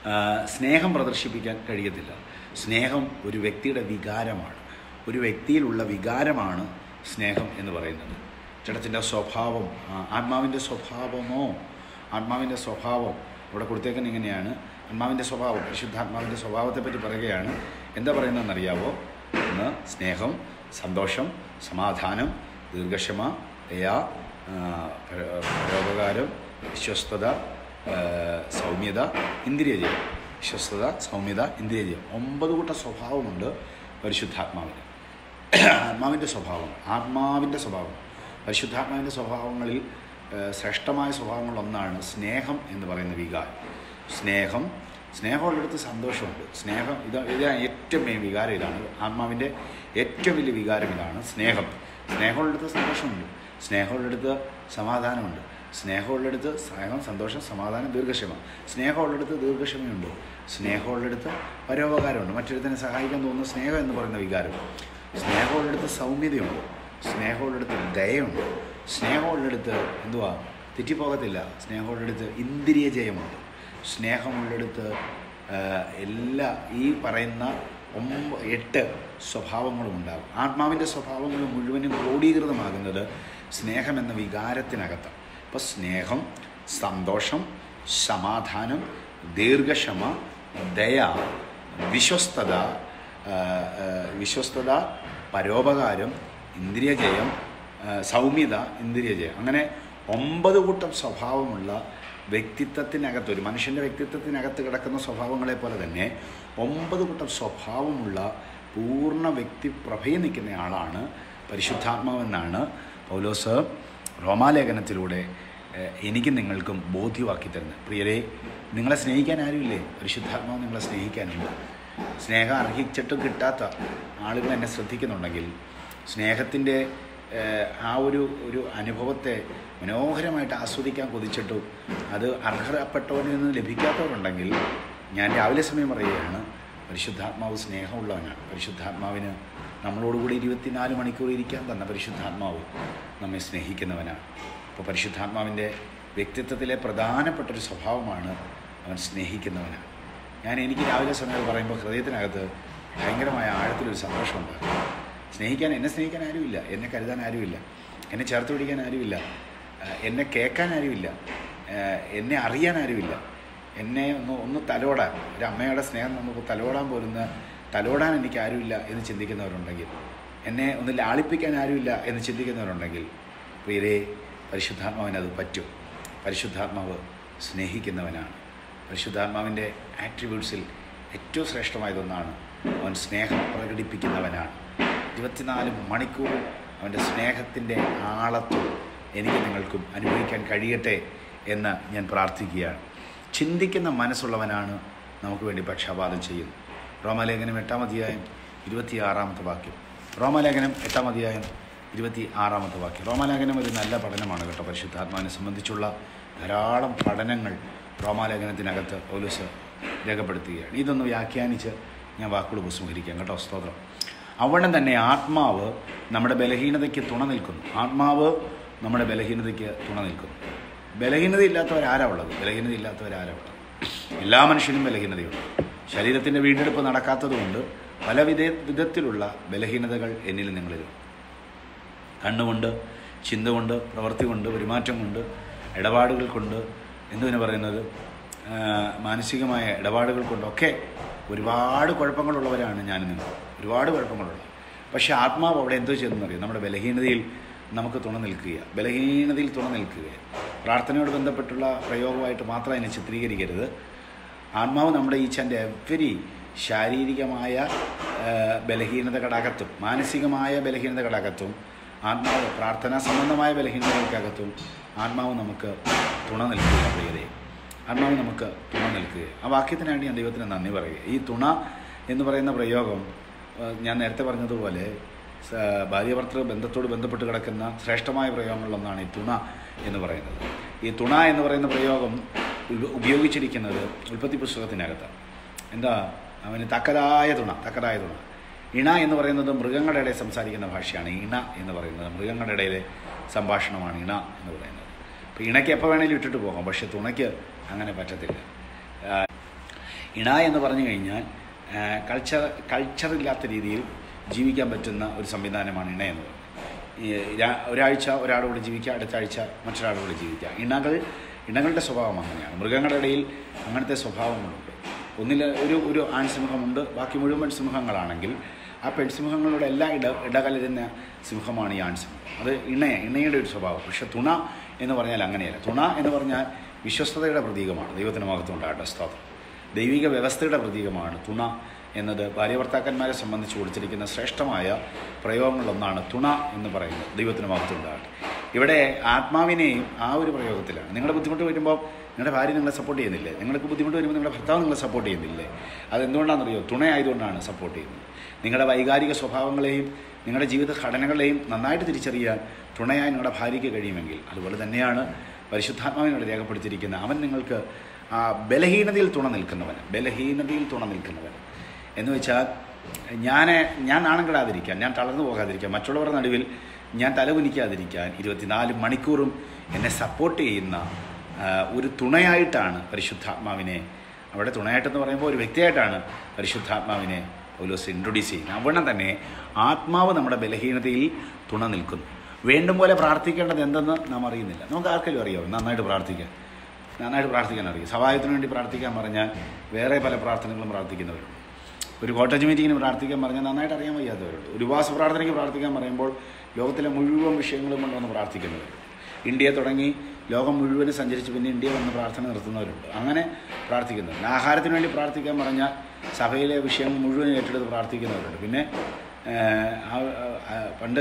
ആ, സ്നേഹം പ്രദർശിപ്പിക്കാൻ കഴിയത്തില്ല സ്നേഹം ഒരു വ്യക്തിയുടെ വികാരമാണ് ഒരു വ്യക്തിയിലുള്ള വികാരമാണ് സ്നേഹം എന്ന് പറയുന്നത് ചേട്ടത്തിൻ്റെ സ്വഭാവം ആ, ആത്മാവിൻ്റെ സ്വഭാവമോ ആത്മാവിൻ്റെ സ്വഭാവം ഇവിടെ കൊടുത്തേക്കുന്ന ഇങ്ങനെയാണ് ആത്മാവിൻ്റെ സ്വഭാവം പരിശുദ്ധാത്മാവിൻ്റെ സ്വഭാവത്തെ പറ്റി പറയുകയാണ് എന്താ പറയുന്നതെന്നറിയാവോ ഒന്ന് സ്നേഹം സന്തോഷം സമാധാനം ദീർഘക്ഷമ ദയ ആ, പര- പരോപകാരം വിശ്വസ്തത ആ, സൗമ്യത ഇന്ദ്രിയജയം വിശ്വസ്തത സൗമ്യത ഇന്ദ്രിയജയം ഒമ്പത് കൂട്ട സ്വഭാവമുണ്ട് പരിശുദ്ധാത്മാവിന് ആത്മാവിൻ്റെ സ്വഭാവം ആത്മാവിൻ്റെ സ്വഭാവം പരിശുദ്ധാത്മാവിൻ്റെ സ്വഭാവങ്ങളിൽ ആ, ശ്രേഷ്ഠമായ സ്വഭാവങ്ങളൊന്നാണ് സ്നേഹം എന്ന് പറയുന്ന വികാരം സ്നേഹം സ്നേഹമുള്ളിടത്ത് സന്തോഷമുണ്ട് സ്നേഹം ഇത് ഇത് ഏറ്റവും മെയിൻ വികാരം ഇതാണ് ആത്മാവിൻ്റെ ഏറ്റവും വലിയ വികാരം ഇതാണ് സ്നേഹം സ്നേഹമുള്ളിടത്ത് സന്തോഷമുണ്ട് സ്നേഹമുള്ളിടത്ത് സമാധാനമുണ്ട് സ്നേഹമുള്ളിടത്ത് സ്നേഹം സന്തോഷം സമാധാനം ദീർഘക്ഷമ സ്നേഹമുള്ളിടത്ത് ദീർഘക്ഷമയുണ്ട് സ്നേഹമുള്ളിടത്ത് പരോപകാരമുണ്ട് മറ്റൊരുത്തിനെ സഹായിക്കാൻ തോന്നുന്ന സ്നേഹം എന്ന് പറയുന്ന വികാരം സ്നേഹമുള്ളിടത്ത് സൗമ്യതയുണ്ട് സ്നേഹമുള്ളിടത്ത് ദയയുണ്ട് സ്നേഹമുള്ളിടത്ത് എന്തുവാ തെറ്റിപ്പോകത്തില്ല സ്നേഹമുള്ളിടത്ത് ഇന്ദ്രിയ ജയമുണ്ട് സ്നേഹമുള്ളിടത്ത് ആ, എല്ലാ ഈ പറയുന്ന ഒമ്പ എട്ട് സ്വഭാവങ്ങളും ഉണ്ടാകും ആത്മാവിൻ്റെ സ്വഭാവങ്ങൾ മുഴുവനും ക്രോഡീകൃതമാകുന്നത് സ്നേഹം എന്ന വികാരത്തിനകത്താണ് അപ്പോൾ സ്നേഹം സന്തോഷം സമാധാനം ദീർഘക്ഷമ ദയ വിശ്വസ്തത ആ, ആ, വിശ്വസ്തത പരോപകാരം ഇന്ദ്രിയജയം ആ, സൗമ്യത ഇന്ദ്രിയജയം അങ്ങനെ ഒമ്പത് കൂട്ടം സ്വഭാവമുള്ള വ്യക്തിത്വത്തിനകത്ത് ഒരു മനുഷ്യൻ്റെ വ്യക്തിത്വത്തിനകത്ത് കിടക്കുന്ന സ്വഭാവങ്ങളെ പോലെ തന്നെ ഒമ്പത് കൂട്ടം സ്വഭാവമുള്ള പൂർണ്ണ വ്യക്തിപ്രഭയിൽ നിൽക്കുന്ന ആളാണ് പരിശുദ്ധാത്മാവെന്നാണ് പൗലോസ് റോമാലേഖനത്തിലൂടെ ഏഹ്, എനിക്കും നിങ്ങൾക്കും ബോധ്യമാക്കി തരുന്നത് പ്രിയരെ നിങ്ങളെ സ്നേഹിക്കാൻ ആരുമില്ലേ പരിശുദ്ധാത്മാവ് നിങ്ങളെ സ്നേഹിക്കാനുണ്ട് സ്നേഹം അർഹിച്ചിട്ടും കിട്ടാത്ത ആളുകൾ എന്നെ ശ്രദ്ധിക്കുന്നുണ്ടെങ്കിൽ സ്നേഹത്തിൻ്റെ ഏഹ്, ആ ഒരു ഒരു അനുഭവത്തെ മനോഹരമായിട്ട് ആസ്വദിക്കാൻ കൊതിച്ചിട്ടും അത് അർഹതപ്പെട്ടവനിൽ നിന്ന് ലഭിക്കാത്തവരുണ്ടെങ്കിൽ ഞാൻ രാവിലെ സമയം പറയുകയാണ് പരിശുദ്ധാത്മാവ് സ്നേഹമുള്ളവനാണ് പരിശുദ്ധാത്മാവിന് നമ്മളോടുകൂടി ഇരുപത്തിനാല് മണിക്കൂർ ഇരിക്കാൻ തന്ന പരിശുദ്ധാത്മാവ് നമ്മെ സ്നേഹിക്കുന്നവനാണ് അപ്പോൾ പരിശുദ്ധാത്മാവിൻ്റെ വ്യക്തിത്വത്തിലെ പ്രധാനപ്പെട്ടൊരു സ്വഭാവമാണ് അവൻ സ്നേഹിക്കുന്നവനാണ് ഞാൻ എനിക്ക് രാവിലെ സമയം പറയുമ്പോൾ ഹൃദയത്തിനകത്ത് ഭയങ്കരമായ ആഴത്തിലൊരു സന്തോഷമുണ്ട് സ്നേഹിക്കാൻ എന്നെ സ്നേഹിക്കാൻ ആരുമില്ല എന്നെ കരുതാൻ ആരുമില്ല എന്നെ ചേർത്ത് പിടിക്കാൻ ആരുമില്ല ആ, എന്നെ കേൾക്കാൻ ആരുമില്ല ആ, എന്നെ അറിയാൻ ആരുമില്ല എന്നെ ഒന്ന് ഒന്ന് തലോടാൻ ഒരു അമ്മയുടെ സ്നേഹം നമുക്ക് തലോടാൻ പോലുന്ന തലോടാൻ എനിക്ക് ആരുമില്ല എന്ന് ചിന്തിക്കുന്നവരുണ്ടെങ്കിൽ എന്നെ ഒന്ന് ലാളിപ്പിക്കാൻ ആരുമില്ല എന്ന് ചിന്തിക്കുന്നവരുണ്ടെങ്കിൽ പ്രിയരെ പരിശുദ്ധാത്മാവിന് അത് പറ്റും പരിശുദ്ധാത്മാവ് സ്നേഹിക്കുന്നവനാണ് പരിശുദ്ധാത്മാവിൻ്റെ ആട്രിബ്യൂട്ട്സിൽ ഏറ്റവും ശ്രേഷ്ഠമായതൊന്നാണ് അവൻ സ്നേഹം പ്രകടിപ്പിക്കുന്നവനാണ് ഇരുപത്തിനാല് മണിക്കൂറും അവൻ്റെ സ്നേഹത്തിൻ്റെ ആളത്വം എനിക്ക് നിങ്ങൾക്കും അനുഭവിക്കാൻ കഴിയട്ടെ എന്ന് ഞാൻ പ്രാർത്ഥിക്കുകയാണ് ചിന്തിക്കുന്ന മനസ്സുള്ളവനാണ് നമുക്ക് വേണ്ടി പക്ഷാപാതം ചെയ്യുന്നത് റോമാലേഖനം എട്ടാം അധ്യായം ഇരുപത്തിയാറാമത്തെ വാക്യം റോമാലേഖനം എട്ടാം അധ്യായം ഇരുപത്തി ആറാമത്തെ വാക്യം റോമാലേഖനം ഒരു നല്ല പഠനമാണ് കേട്ടോ പരിശുദ്ധാത്മാവിനെ സംബന്ധിച്ചുള്ള ധാരാളം പഠനങ്ങൾ റോമാലേഖനത്തിനകത്ത് പോലീസ് രേഖപ്പെടുത്തുകയാണ് ഇതൊന്ന് വ്യാഖ്യാനിച്ച് ഞാൻ വാക്കുകൾ ഉപസംഹരിക്കാം കേട്ടോ സ്തോത്രം അവിടെ തന്നെ ആത്മാവ് നമ്മുടെ ബലഹീനതയ്ക്ക് തുണ നിൽക്കുന്നു ആത്മാവ് നമ്മുടെ ബലഹീനതയ്ക്ക് തുണ നിൽക്കുന്നു ബലഹീനതയില്ലാത്തവരാരാ ഉള്ളത് ബലഹീനതയില്ലാത്തവരാരാ ഉള്ളത് എല്ലാ മനുഷ്യനും ബലഹീനതയുണ്ട് ശരീരത്തിൻ്റെ വീണ്ടെടുപ്പ് നടക്കാത്തതുകൊണ്ട് പല വിധ വിധത്തിലുള്ള ബലഹീനതകൾ എന്നിലും നിങ്ങളിലും കണ്ണുകൊണ്ട് ചിന്ത കൊണ്ട് പ്രവൃത്തി കൊണ്ട് പെരുമാറ്റം കൊണ്ട് ഇടപാടുകൾ കൊണ്ട് എന്തുവിന് പറയുന്നത് ആ, മാനസികമായ ഇടപാടുകൾ കൊണ്ടൊക്കെ ഒരുപാട് കുഴപ്പങ്ങളുള്ളവരാണ് ഞാൻ നിങ്ങൾ ഒരുപാട് കുഴപ്പങ്ങളുള്ള പക്ഷേ ആത്മാവ് അവിടെ എന്തോ ചെയ്യുന്നറിയാം നമ്മുടെ ബലഹീനതയിൽ നമുക്ക് തുണ നിൽക്കുക ബലഹീനതയിൽ തുണ നിൽക്കുക പ്രാർത്ഥനയോട് ബന്ധപ്പെട്ടുള്ള പ്രയോഗമായിട്ട് മാത്രം അതിനെ ചിത്രീകരിക്കരുത് ആത്മാവ് നമ്മുടെ ഈച്ചൻ്റെ എവരി ശാരീരികമായ ആ, ബലഹീനതകളകത്തും മാനസികമായ ബലഹീനതകളകത്തും ആത്മാവ് പ്രാർത്ഥനാ സംബന്ധമായ ബലഹീനതകൾക്കകത്തും ആത്മാവ് നമുക്ക് തുണ നിൽക്കുക പ്രിയതയെ ആത്മാവ് നമുക്ക് തുണ നിൽക്കുക ആ വാക്യത്തിനായിട്ട് ഞാൻ ദൈവത്തിന് നന്ദി പറയുക ഈ തുണ എന്ന് പറയുന്ന പ്രയോഗം ആ, ഞാൻ നേരത്തെ പറഞ്ഞതുപോലെ സ- ഭാര്യാഭർത്തൃ ബന്ധത്തോട് ബന്ധപ്പെട്ട് കിടക്കുന്ന ശ്രേഷ്ഠമായ പ്രയോഗങ്ങളിലൊന്നാണ് ഈ തുണ എന്ന് പറയുന്നത് ഈ തുണ എന്ന് പറയുന്ന പ്രയോഗം ഉപ- ഉപയോഗിച്ചിരിക്കുന്നത് ഉൽപ്പത്തി പുസ്തകത്തിനകത്താണ് എന്താ അവന് തക്കതായ തുണ തക്കതായ തുണ ഇണ എന്ന് പറയുന്നത് മൃഗങ്ങളുടെ ഇടയിൽ സംസാരിക്കുന്ന ഭാഷയാണ് ഇണ എന്ന് പറയുന്നത് മൃഗങ്ങളുടെ ഇടയിലെ സംഭാഷണമാണ് ഇണ എന്ന് പറയുന്നത് അപ്പോൾ ഇണയ്ക്ക് എപ്പോൾ വേണേലും ഇട്ടിട്ട് പോകാം പക്ഷേ തുണയ്ക്ക് അങ്ങനെ പറ്റത്തില്ല ആ, ഇണ എന്ന് പറഞ്ഞു കഴിഞ്ഞാൽ ആ, കൾച്ചർ കൾച്ചറില്ലാത്ത രീതിയിൽ ജീവിക്കാൻ പറ്റുന്ന ഒരു സംവിധാനമാണ് ഇണ എന്ന് പറയുന്നത് ഈ രാ- ഒരാഴ്ച ഒരാളോട് ജീവിക്കുക അടുത്ത ആഴ്ച മറ്റൊരാളോട് ജീവിക്കുക ഇണകൾ ഇണകളുടെ സ്വഭാവം അങ്ങനെയാണ് മൃഗങ്ങളുടെ ഇടയിൽ അങ്ങനത്തെ സ്വഭാവങ്ങളുണ്ട് ഒന്നിൽ ഒരു ഒരു ആൺസിംഹമുണ്ട് ബാക്കി മുഴുവൻ പെൺസിംഹങ്ങളാണെങ്കിൽ ആ പെൺസിംഹങ്ങളുടെ എല്ലാ ഇട ഇടകലരുന്ന സിംഹമാണ് ഈ ആൺസിംഹം അത് ഇണയ ഇണയുടെ ഒരു സ്വഭാവം പക്ഷെ തുണ എന്ന് പറഞ്ഞാൽ അങ്ങനെയല്ല തുണ എന്ന് പറഞ്ഞാൽ വിശ്വസ്തതയുടെ പ്രതീകമാണ് ദൈവത്തിന് മഹത്വം ഉണ്ടാകട്ടെ സ്തോത്രം ദൈവിക വ്യവസ്ഥയുടെ പ്രതീകമാണ് തുണ എന്നത് ഭാര്യഭർത്താക്കന്മാരെ സംബന്ധിച്ച് കൊടുത്തിരിക്കുന്ന ശ്രേഷ്ഠമായ പ്രയോഗങ്ങളിലൊന്നാണ് തുണ എന്ന് പറയുന്നത് ദൈവത്തിന് മഹത്വം ഉണ്ടാകട്ടെ ഇവിടെ ആത്മാവിനെയും ആ ഒരു പ്രയോഗത്തിലാണ് നിങ്ങളുടെ ബുദ്ധിമുട്ട് വരുമ്പോൾ നിങ്ങളുടെ ഭാര്യ നിങ്ങളെ സപ്പോർട്ട് ചെയ്യുന്നില്ലേ നിങ്ങൾക്ക് ബുദ്ധിമുട്ട് വരുമ്പോൾ നിങ്ങളുടെ ഭർത്താവ് നിങ്ങളെ സപ്പോർട്ട് ചെയ്യുന്നില്ലേ അതെന്തുകൊണ്ടാണെന്നറിയോ തുണയായതുകൊണ്ടാണ് സപ്പോർട്ട് ചെയ്യുന്നത് നിങ്ങളുടെ വൈകാരിക സ്വഭാവങ്ങളെയും നിങ്ങളുടെ ജീവിത ഘടനകളെയും നന്നായിട്ട് തിരിച്ചറിയാൻ തുണയായി നിങ്ങളുടെ ഭാര്യയ്ക്ക് കഴിയുമെങ്കിൽ അതുപോലെ തന്നെയാണ് പരിശുദ്ധാത്മാവിനോട് രേഖപ്പെടുത്തിയിരിക്കുന്ന അവൻ നിങ്ങൾക്ക് ആ ബലഹീനതയിൽ തുണ നിൽക്കുന്നവൻ ബലഹീനതയിൽ തുണ നിൽക്കുന്നവൻ എന്ന് വെച്ചാൽ ഞാൻ ഞാൻ നാണം കെടാതിരിക്കാൻ ഞാൻ തളർന്നു പോകാതിരിക്കാൻ മറ്റുള്ളവരുടെ നടുവിൽ ഞാൻ തലകുനിക്കാതിരിക്കാൻ ഇരുപത്തിനാല് മണിക്കൂറും എന്നെ സപ്പോർട്ട് ചെയ്യുന്ന ആ, ഒരു തുണയായിട്ടാണ് പരിശുദ്ധാത്മാവിനെ അവിടെ തുണയായിട്ടെന്ന് പറയുമ്പോൾ ഒരു വ്യക്തിയായിട്ടാണ് പരിശുദ്ധാത്മാവിനെ പൗലോസ് ഇൻട്രൊഡ്യൂസ് ചെയ്യുന്നത് അവിടെ തന്നെ ആത്മാവ് നമ്മുടെ ബലഹീനതയിൽ തുണ നിൽക്കുന്നു വേണ്ടും പോലെ പ്രാർത്ഥിക്കേണ്ടത് എന്തെന്ന് നാം അറിയുന്നില്ല നമുക്ക് ആർക്കെങ്കിലും അറിയാമോ നന്നായിട്ട് പ്രാർത്ഥിക്കാൻ നന്നായിട്ട് പ്രാർത്ഥിക്കാൻ അറിയും സഹായത്തിന് വേണ്ടി പ്രാർത്ഥിക്കാൻ പറഞ്ഞാൽ വേറെ പല പ്രാർത്ഥനകളും പ്രാർത്ഥിക്കുന്നവരുണ്ട് ഒരു കോട്ടേജ് മീറ്റിങ്ങിന് പ്രാർത്ഥിക്കാൻ പറഞ്ഞാൽ നന്നായിട്ട് അറിയാൻ വയ്യാത്തവരുണ്ട് ഒരു ഉപവാസ പ്രാർത്ഥനയ്ക്ക് പ്രാർത്ഥിക്കാൻ പറയുമ്പോൾ ലോകത്തിലെ മുഴുവൻ വിഷയങ്ങളും കൊണ്ടുവന്ന് പ്രാർത്ഥിക്കുന്നവരുണ്ട് ഇന്ത്യയെ തുടങ്ങി ലോകം മുഴുവനും സഞ്ചരിച്ച് പിന്നെ ഇന്ത്യ വന്ന് പ്രാർത്ഥന നിർത്തുന്നവരുണ്ട് അങ്ങനെ പ്രാർത്ഥിക്കുന്നവരുണ്ട് ആഹാരത്തിന് വേണ്ടി പ്രാർത്ഥിക്കാൻ പറഞ്ഞാൽ സഭയിലെ വിഷയങ്ങൾ മുഴുവൻ ഏറ്റെടുത്ത് പ്രാർത്ഥിക്കുന്നവരുണ്ട് പിന്നെ ഏഹ്, ആ- ആ- പണ്ട്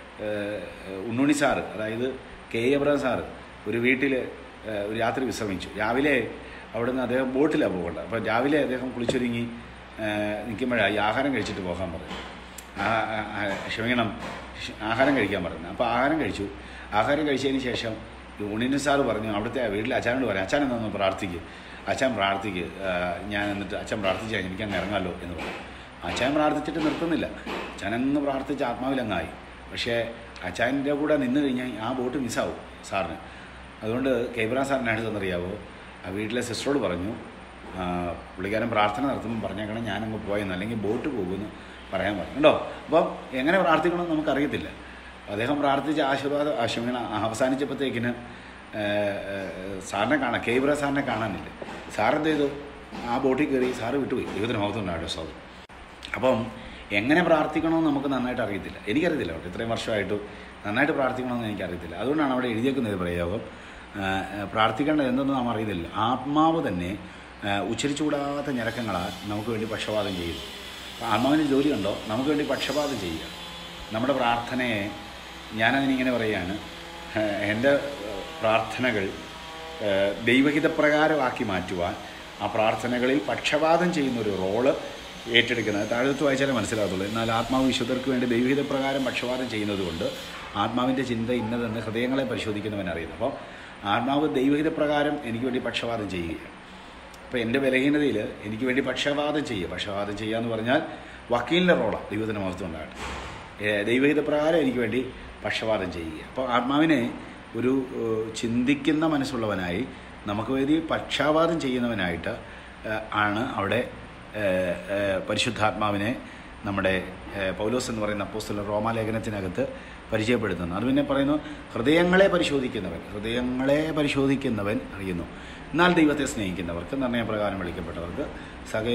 ഏഹ്, ഉണ്ണുണി സാറ് അതായത് കെ എബ്രഹാം സാറ് ഒരു വീട്ടിൽ ഏഹ്, ഒരു രാത്രി വിശ്രമിച്ചു രാവിലെ അവിടുന്ന് അദ്ദേഹം ബോട്ടിലാണ് പോകേണ്ടത് അപ്പോൾ രാവിലെ അദ്ദേഹം കുളിച്ചൊരുങ്ങി നിൽക്കുമ്പോഴാണ് ഈ ആഹാരം കഴിച്ചിട്ട് പോകാൻ പറഞ്ഞു ആ ആ- ആ- ക്ഷമിക്കണം ഷ്- ആഹാരം കഴിക്കാൻ പറഞ്ഞു അപ്പോൾ ആഹാരം കഴിച്ചു ആഹാരം കഴിച്ചതിന് ശേഷം ഈ ഉണ്ണിന് സാറ് പറഞ്ഞു അവിടുത്തെ വീട്ടിലെ അച്ഛനോട് പറഞ്ഞു അച്ഛൻ എന്നൊന്ന് പ്രാർത്ഥിക്ക് അച്ഛൻ പ്രാർത്ഥിക്ക് ആ, ഞാൻ എന്നിട്ട് അച്ഛൻ പ്രാർത്ഥിച്ചാൽ എനിക്ക് അങ്ങ് ഇറങ്ങാമല്ലോ എന്ന് പറഞ്ഞു അച്ഛൻ പ്രാർത്ഥിച്ചിട്ട് നിർത്തുന്നില്ല അച്ഛനങ്ങ് പ്രാർത്ഥിച്ച് ആത്മാവിലങ്ങായി പക്ഷേ അച്ഛൻ്റെ കൂടെ നിന്ന് കഴിഞ്ഞാൽ ആ ബോട്ട് മിസ്സാവും സാറിന് അതുകൊണ്ട് കേബ്രാൻ സാറിനെ അടുത്തെന്നറിയാവോ ആ വീട്ടിലെ സിസ്റ്ററോട് പറഞ്ഞു ആ, പുള്ളിക്കാരൻ പ്രാർത്ഥന നടത്തുമ്പോൾ പറഞ്ഞേക്കണം ഞാനങ്ങ് പോയെന്ന് അല്ലെങ്കിൽ ബോട്ട് പോകുമെന്ന് പറയാൻ പറഞ്ഞു കേട്ടോ അപ്പം എങ്ങനെ പ്രാർത്ഥിക്കണമെന്ന് നമുക്കറിയത്തില്ല അദ്ദേഹം പ്രാർത്ഥിച്ച ആശീർവാദം ആശീർവാദം അവസാനിച്ചപ്പോഴത്തേക്കിന് ഏഹ്, ഏഹ്, സാറിനെ കാണാൻ കേബ്ര സാറിനെ കാണാനില്ല സാറെന്ത് ചെയ്തു ആ ബോട്ടിൽ കയറി സാറ് വിട്ടുപോയി ദൈവത്തിന് മഹത്വം ഉണ്ടാകട്ടെ സ്വാഗതം അപ്പം എങ്ങനെ പ്രാർത്ഥിക്കണമെന്ന് നമുക്ക് നന്നായിട്ട് അറിയത്തില്ല എനിക്കറിയത്തില്ല കേട്ടോ ഇത്രയും വർഷമായിട്ട് നന്നായിട്ട് പ്രാർത്ഥിക്കണമെന്ന് എനിക്കറിയത്തില്ല അതുകൊണ്ടാണ് അവിടെ എഴുതിയേക്കുന്ന ഒരു പ്രയോഗം ആ, ആ, പ്രാർത്ഥിക്കേണ്ടത് എന്തെന്ന് നാം അറിയുന്നില്ല ആത്മാവ് തന്നെ ആ, ഉച്ചരിച്ചുകൂടാത്ത ഞരക്കങ്ങളാൽ നമുക്ക് വേണ്ടി പക്ഷപാതം ചെയ്യുന്നു അപ്പോൾ ആത്മാവിന് ജോലി ഉണ്ടോ നമുക്ക് വേണ്ടി പക്ഷപാതം ചെയ്യുക നമ്മുടെ പ്രാർത്ഥനയെ ഞാനതിനിങ്ങനെ പറയുകയാണ് ആ, എൻ്റെ ആ, പ്രാർത്ഥനകൾ ആ, ദൈവഹിതപ്രകാരമാക്കി മാറ്റുവാൻ ആ പ്രാർത്ഥനകളിൽ പക്ഷപാതം ചെയ്യുന്ന ഒരു റോള് ഏറ്റെടുക്കുന്നത് താഴത്ത് വായിച്ചാലേ മനസ്സിലാകത്തുള്ളൂ എന്നാൽ ആത്മാവ് വിശുദ്ധർക്ക് വേണ്ടി ദൈവഹിതപ്രകാരം പക്ഷപാതം ചെയ്യുന്നത് കൊണ്ട് ആത്മാവിൻ്റെ ചിന്ത ഇന്നതെന്ന് ഹൃദയങ്ങളെ പരിശോധിക്കുന്നവൻ അറിയുന്നു അപ്പോൾ ആത്മാവ് ദൈവഹിതപ്രകാരം എനിക്ക് വേണ്ടി പക്ഷപാതം ചെയ്യുകയാണ് അപ്പോൾ എൻ്റെ ബലഹീനതയിൽ എനിക്ക് വേണ്ടി പക്ഷപാതം ചെയ്യുക പക്ഷപാതം ചെയ്യുക എന്ന് പറഞ്ഞാൽ വക്കീലിൻ്റെ റോളാണ് ദൈവത്തിൻ്റെ മഹത്വം ഉണ്ടാകട്ടെ ഏ, ദൈവഹിതപ്രകാരം എനിക്ക് വേണ്ടി പക്ഷപാതം ചെയ്യുക അപ്പോൾ ആത്മാവിനെ ഒരു ഏഹ്, ചിന്തിക്കുന്ന മനസ്സുള്ളവനായി നമുക്ക് വേണ്ടി പക്ഷാപാതം ചെയ്യുന്നവനായിട്ട് ഏഹ്, ആണ് അവിടെ ഏഹ്, ഏഹ്, പരിശുദ്ധാത്മാവിനെ നമ്മുടെ ഏഹ്, പൗലോസ് എന്ന് പറയുന്ന അപ്പോസ്തല റോമാലേഖനത്തിനകത്ത് പരിചയപ്പെടുത്തുന്നു അത് പിന്നെ പറയുന്നു ഹൃദയങ്ങളെ പരിശോധിക്കുന്നവൻ ഹൃദയങ്ങളെ പരിശോധിക്കുന്നവൻ അറിയുന്നു എന്നാൽ ദൈവത്തെ സ്നേഹിക്കുന്നവർക്ക് നിർണയപ്രകാരം വിളിക്കപ്പെട്ടവർക്ക് സകേ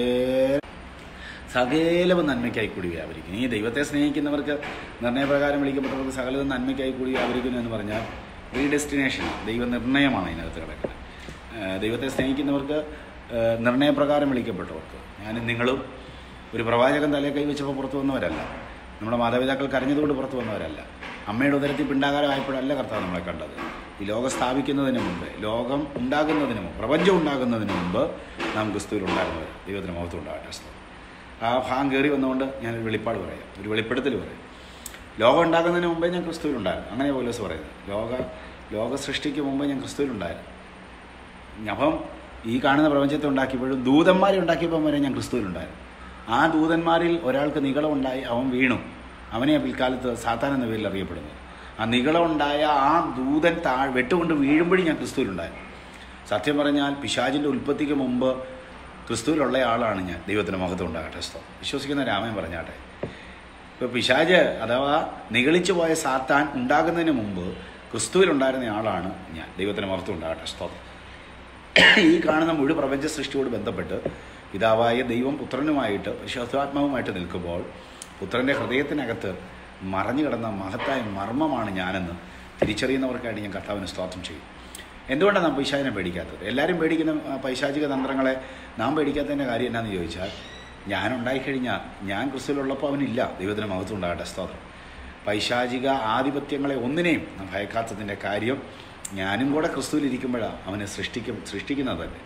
സകലവും നന്മയ്ക്കായി കൂടി വ്യാപരിക്കുന്നു ഈ ദൈവത്തെ സ്നേഹിക്കുന്നവർക്ക് നിർണയപ്രകാരം വിളിക്കപ്പെട്ടവർക്ക് സകലവും നന്മയ്ക്കായി കൂടി വ്യാപരിക്കുന്നു എന്ന് പറഞ്ഞാൽ റീഡെസ്റ്റിനേഷൻ ദൈവനിർണയമാണ് ഇതിനകത്ത് കിടക്കുന്നത് ഏഹ് ദൈവത്തെ സ്നേഹിക്കുന്നവർക്ക് ഏഹ് നിർണയപ്രകാരം വിളിക്കപ്പെട്ടവർക്ക് ഞാനും നിങ്ങളും ഒരു പ്രവാചകൻ തലയെ കൈവച്ചപ്പോൾ പുറത്തു വന്നവരല്ല നമ്മുടെ മാതാപിതാക്കൾ കരഞ്ഞതുകൊണ്ട് പുറത്തു വന്നവരല്ല അമ്മയുടെ ഉദരത്തിൽ പിണ്ടാകാരമായപ്പോഴല്ല കർത്താവ് നമ്മളെ കണ്ടത് ഈ ലോകം സ്ഥാപിക്കുന്നതിന് മുമ്പ് ലോകം ഉണ്ടാകുന്നതിന് മുമ്പ് പ്രപഞ്ചം ഉണ്ടാകുന്നതിന് മുമ്പ് നാം ക്രിസ്തുവിൽ ഉണ്ടായിരുന്നവർ ദൈവത്തിന് മഹത്വം ഉണ്ടാകട്ടെ സ്തോത്രം. ആ ഭാഗം കയറി വന്നുകൊണ്ട് ഞാനൊരു വെളിപ്പാട് പറയാം ഒരു വെളിപ്പെടുത്തൽ പറയാം ലോകം ഉണ്ടാകുന്നതിന് മുമ്പേ ഞാൻ ക്രിസ്തുവിലുണ്ടായിരുന്നു അങ്ങനെ പോലീസ് പറയുന്നത് ലോക ലോക സൃഷ്ടിക്ക് മുമ്പേ ഞാൻ ക്രിസ്തുവിലുണ്ടായിരുന്നു അപ്പം ഈ കാണുന്ന പ്രപഞ്ചത്തെ ഉണ്ടാക്കിയപ്പോഴും ദൂതന്മാരെ ഉണ്ടാക്കിയപ്പോൾ വരെ ഞാൻ ക്രിസ്തുവിലുണ്ടായിരുന്നു ആ ദൂതന്മാരിൽ ഒരാൾക്ക് നികളമുണ്ടായി അവൻ വീണു അവനെ പിൽക്കാലത്ത് സാത്താൻ എന്ന പേരിൽ അറിയപ്പെടുന്നത് ആ നികളമുണ്ടായ ആ ദൂതൻ താഴ് വെട്ടുകൊണ്ട് വീഴുമ്പോഴും ഞാൻ ക്രിസ്തുവിലുണ്ടായിരുന്നു സത്യം പറഞ്ഞാൽ പിശാചിൻ്റെ ഉൽപ്പത്തിക്ക് മുമ്പ് ക്രിസ്തുവിലുള്ള ആളാണ് ഞാൻ ദൈവത്തിന് മഹത്വം ഉണ്ടാകട്ടെ സ്തോ വിശ്വസിക്കുന്ന രാമൻ പറഞ്ഞാട്ടെ ഇപ്പോൾ പിശാജ് അഥവാ നിഗളിച്ചു പോയ സാത്താൻ ഉണ്ടാകുന്നതിന് മുമ്പ് ക്രിസ്തുവിലുണ്ടായിരുന്ന ആളാണ് ഞാൻ ദൈവത്തിന് മഹത്വം ഉണ്ടാകട്ടെ സ്തോത്രം ഈ കാണുന്ന മുഴു പ്രപഞ്ച സൃഷ്ടിയോട് ബന്ധപ്പെട്ട് പിതാവായ ദൈവം പുത്രനുമായിട്ട് വിശ്വാസാത്മാവുമായിട്ട് നിൽക്കുമ്പോൾ പുത്രൻ്റെ ഹൃദയത്തിനകത്ത് മറഞ്ഞു കിടന്ന മഹത്തായ മർമ്മമാണ് ഞാനെന്ന് തിരിച്ചറിയുന്നവർക്കായിട്ട് ഞാൻ കർത്താവിന് സ്തോത്രം ചെയ്യും എന്തുകൊണ്ടാണ് നാം പൈശാചിനെ പേടിക്കാത്തത് എല്ലാവരും പേടിക്കുന്ന ആ, പൈശാചിക തന്ത്രങ്ങളെ നാം പേടിക്കാത്തതിൻ്റെ കാര്യം എന്നാന്ന് ചോദിച്ചാൽ ഞാൻ ഉണ്ടായിക്കഴിഞ്ഞാൽ ഞാൻ ക്രിസ്തുവിലുള്ളപ്പോൾ അവനില്ല ദൈവത്തിന് മഹത്വം ഉണ്ടാകട്ടെ സ്തോത്രം പൈശാചിക ആധിപത്യങ്ങളെ ഒന്നിനെയും നാം ഭയക്കാത്തതിൻ്റെ കാര്യം ഞാനും കൂടെ ക്രിസ്തുവിലിരിക്കുമ്പോഴാണ് അവനെ സൃഷ്ടിക്കും സൃഷ്ടിക്കുന്നത് തന്നെ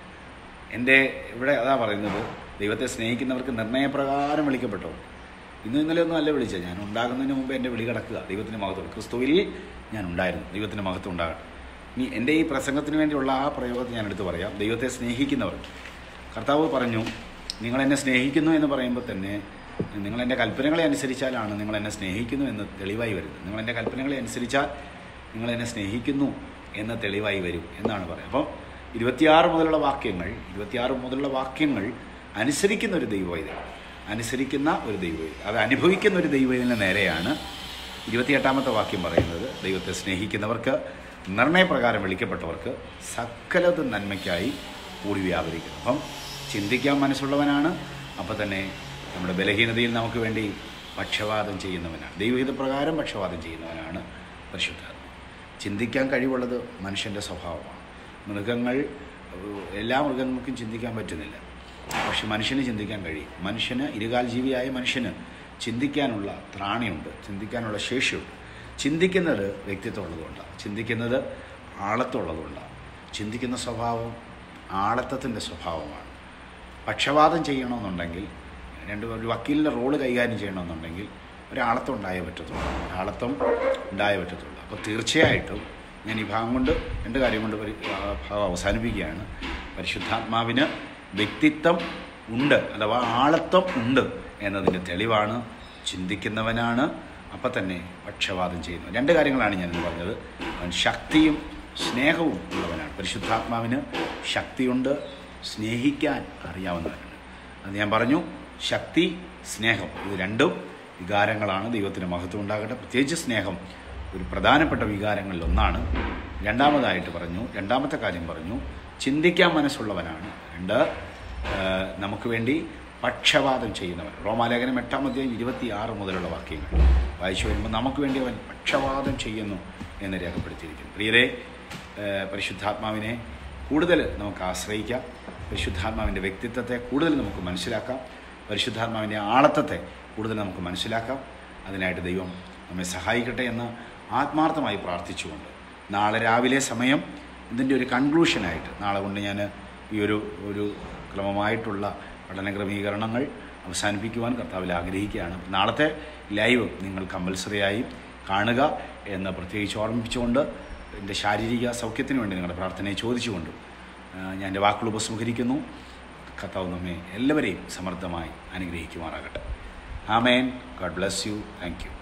എൻ്റെ ഇവിടെ അതാ പറയുന്നത് ദൈവത്തെ സ്നേഹിക്കുന്നവർക്ക് നിർണയപ്രകാരം വിളിക്കപ്പെട്ടവർ ഇന്ന് ഇന്നലെ ഒന്നും അല്ല വിളിച്ചത് ഞാൻ ഉണ്ടാകുന്നതിന് മുമ്പ് എൻ്റെ വിളി കിടക്കുക ദൈവത്തിന് മഹത്വം ക്രിസ്തുവിൽ ഞാൻ ഉണ്ടായിരുന്നു ദൈവത്തിന് മഹത്വം ഉണ്ടാകട്ടെ ഇനി എൻ്റെ ഈ പ്രസംഗത്തിന് വേണ്ടിയുള്ള ആ പ്രയോഗത്തെ ഞാൻ എടുത്തു പറയാം ദൈവത്തെ സ്നേഹിക്കുന്നവർ കർത്താവ് പറഞ്ഞു നിങ്ങൾ എന്നെ സ്നേഹിക്കുന്നു എന്ന് പറയുമ്പോൾ തന്നെ നിങ്ങൾ എൻ്റെ കൽപ്പനകളെ അനുസരിച്ചാലാണ് നിങ്ങൾ എന്നെ സ്നേഹിക്കുന്നു എന്ന് തെളിവായി വരുന്നത് നിങ്ങൾ എൻ്റെ കൽപ്പനകളെ അനുസരിച്ചാൽ നിങ്ങൾ എന്നെ സ്നേഹിക്കുന്നു എന്ന തെളിവായി വരും എന്നാണ് പറയുന്നത് അപ്പം ഇരുപത്തിയാറ് മുതലുള്ള വാക്യങ്ങൾ ഇരുപത്തിയാറ് മുതലുള്ള വാക്യങ്ങൾ അനുസരിക്കുന്ന ഒരു ദൈവവൈദ്യം അനുസരിക്കുന്ന ഒരു ദൈവവൈദ്യം അത് അനുഭവിക്കുന്ന ഒരു ദൈവവൈദ്യന് നേരെയാണ് ഇരുപത്തിയെട്ടാമത്തെ വാക്യം പറയുന്നത് ദൈവത്തെ സ്നേഹിക്കുന്നവർക്ക് നിർണയപ്രകാരം വിളിക്കപ്പെട്ടവർക്ക് സകലതും നന്മയ്ക്കായി കൂടി വ്യാപരിക്കുന്നു അപ്പം ചിന്തിക്കാൻ മനസ്സുള്ളവനാണ് അപ്പം തന്നെ നമ്മുടെ ബലഹീനതയിൽ നമുക്ക് വേണ്ടി പക്ഷപാതം ചെയ്യുന്നവനാണ് ദൈവഹിത പ്രകാരം പക്ഷപാതം ചെയ്യുന്നവനാണ് പരിശുദ്ധാത്മ ചിന്തിക്കാൻ കഴിവുള്ളത് മനുഷ്യൻ്റെ സ്വഭാവമാണ് മൃഗങ്ങൾ ഏഹ്, എല്ലാ മൃഗങ്ങൾക്കും ചിന്തിക്കാൻ പറ്റുന്നില്ല പക്ഷെ മനുഷ്യന് ചിന്തിക്കാൻ കഴിയും മനുഷ്യന് ഇരുകാൽ ജീവിയായ മനുഷ്യന് ചിന്തിക്കാനുള്ള ത്രാണിയുണ്ട് ചിന്തിക്കാനുള്ള ശേഷിയുണ്ട് ചിന്തിക്കുന്നത് വ്യക്തിത്വമുള്ളതുകൊണ്ടാണ് ചിന്തിക്കുന്നത് ആളത്തുള്ളതുകൊണ്ടാണ് ചിന്തിക്കുന്ന സ്വഭാവം ആളത്തത്തിൻ്റെ സ്വഭാവമാണ് പക്ഷപാതം ചെയ്യണമെന്നുണ്ടെങ്കിൽ രണ്ട് ഒരു വക്കീലിൻ്റെ റോള് കൈകാര്യം ചെയ്യണമെന്നുണ്ടെങ്കിൽ ഒരാളത്വം ഉണ്ടായേ പറ്റത്തുള്ളൂ ഒരാളത്വം ഉണ്ടായേ പറ്റത്തുള്ളൂ അപ്പോൾ തീർച്ചയായിട്ടും ഞാൻ ഈ ഭാഗം കൊണ്ട് രണ്ട് കാര്യം കൊണ്ട് പരി- ആ ഭാഗം അവസാനിപ്പിക്കുകയാണ് പരിശുദ്ധാത്മാവിന് വ്യക്തിത്വം ഉണ്ട് അഥവാ ആളത്വം ഉണ്ട് എന്നതിൻ്റെ തെളിവാണ് ചിന്തിക്കുന്നവനാണ് അപ്പം തന്നെ പക്ഷപാതം ചെയ്യുന്നത് രണ്ട് കാര്യങ്ങളാണ് ഞാനിന്ന് പറഞ്ഞത് അവൻ ശക്തിയും സ്നേഹവും ഉള്ളവനാണ് പരിശുദ്ധാത്മാവിന് ശക്തിയുണ്ട് സ്നേഹിക്കാൻ അറിയാവുന്നവനാണ് അത് ഞാൻ പറഞ്ഞു ശക്തി സ്നേഹം ഇത് രണ്ടും വികാരങ്ങളാണ് ദൈവത്തിന് മഹത്വം ഉണ്ടാകട്ടെ പ്രത്യേകിച്ച് സ്നേഹം ഒരു പ്രധാനപ്പെട്ട വികാരങ്ങളിൽ ഒന്നാണ് രണ്ടാമതായിട്ട് പറഞ്ഞു രണ്ടാമത്തെ കാര്യം പറഞ്ഞു ചിന്തിക്കാൻ മനസ്സുള്ളവനാണ് രണ്ട് ആ, നമുക്ക് വേണ്ടി പക്ഷപാതം ചെയ്യുന്നവൻ റോമാലേഖനം എട്ടാം അധ്യായം ഇരുപത്തി ആറ് മുതലുള്ള വാക്യങ്ങൾ വായിച്ചു വരുമ്പോൾ നമുക്ക് വേണ്ടി അവൻ പക്ഷപാതം ചെയ്യുന്നു എന്ന് രേഖപ്പെടുത്തിയിരിക്കുന്നു പ്രിയരെ ആ, പരിശുദ്ധാത്മാവിനെ കൂടുതൽ നമുക്ക് ആശ്രയിക്കാം പരിശുദ്ധാത്മാവിൻ്റെ വ്യക്തിത്വത്തെ കൂടുതൽ നമുക്ക് മനസ്സിലാക്കാം പരിശുദ്ധാത്മാവിൻ്റെ ആളത്വത്തെ കൂടുതൽ നമുക്ക് മനസ്സിലാക്കാം അതിനായിട്ട് ദൈവം നമ്മെ സഹായിക്കട്ടെ എന്ന് ആത്മാർത്ഥമായി പ്രാർത്ഥിച്ചുകൊണ്ട് നാളെ രാവിലെ സമയം ഇതിൻ്റെ ഒരു കൺക്ലൂഷനായിട്ട് നാളെ കൊണ്ട് ഞാൻ ഈ ഒരു ഒരു ക്രമമായിട്ടുള്ള പഠന ക്രമീകരണങ്ങൾ അവസാനിപ്പിക്കുവാൻ കർത്താവിൽ ആഗ്രഹിക്കുകയാണ് നാളത്തെ ലൈവ് നിങ്ങൾ കമ്പൽസറിയായി കാണുക എന്ന് പ്രത്യേകിച്ച് ഓർമ്മിപ്പിച്ചുകൊണ്ട് എൻ്റെ ശാരീരിക സൗഖ്യത്തിന് വേണ്ടി നിങ്ങളുടെ പ്രാർത്ഥനയെ ചോദിച്ചുകൊണ്ടും ആ, ഞാൻ എൻ്റെ വാക്കുകൾ ഉപസംഹരിക്കുന്നു കർത്താവ് നമ്മെ എല്ലാവരെയും സമർത്ഥമായി അനുഗ്രഹിക്കുമാറാകട്ടെ amen God bless you thank U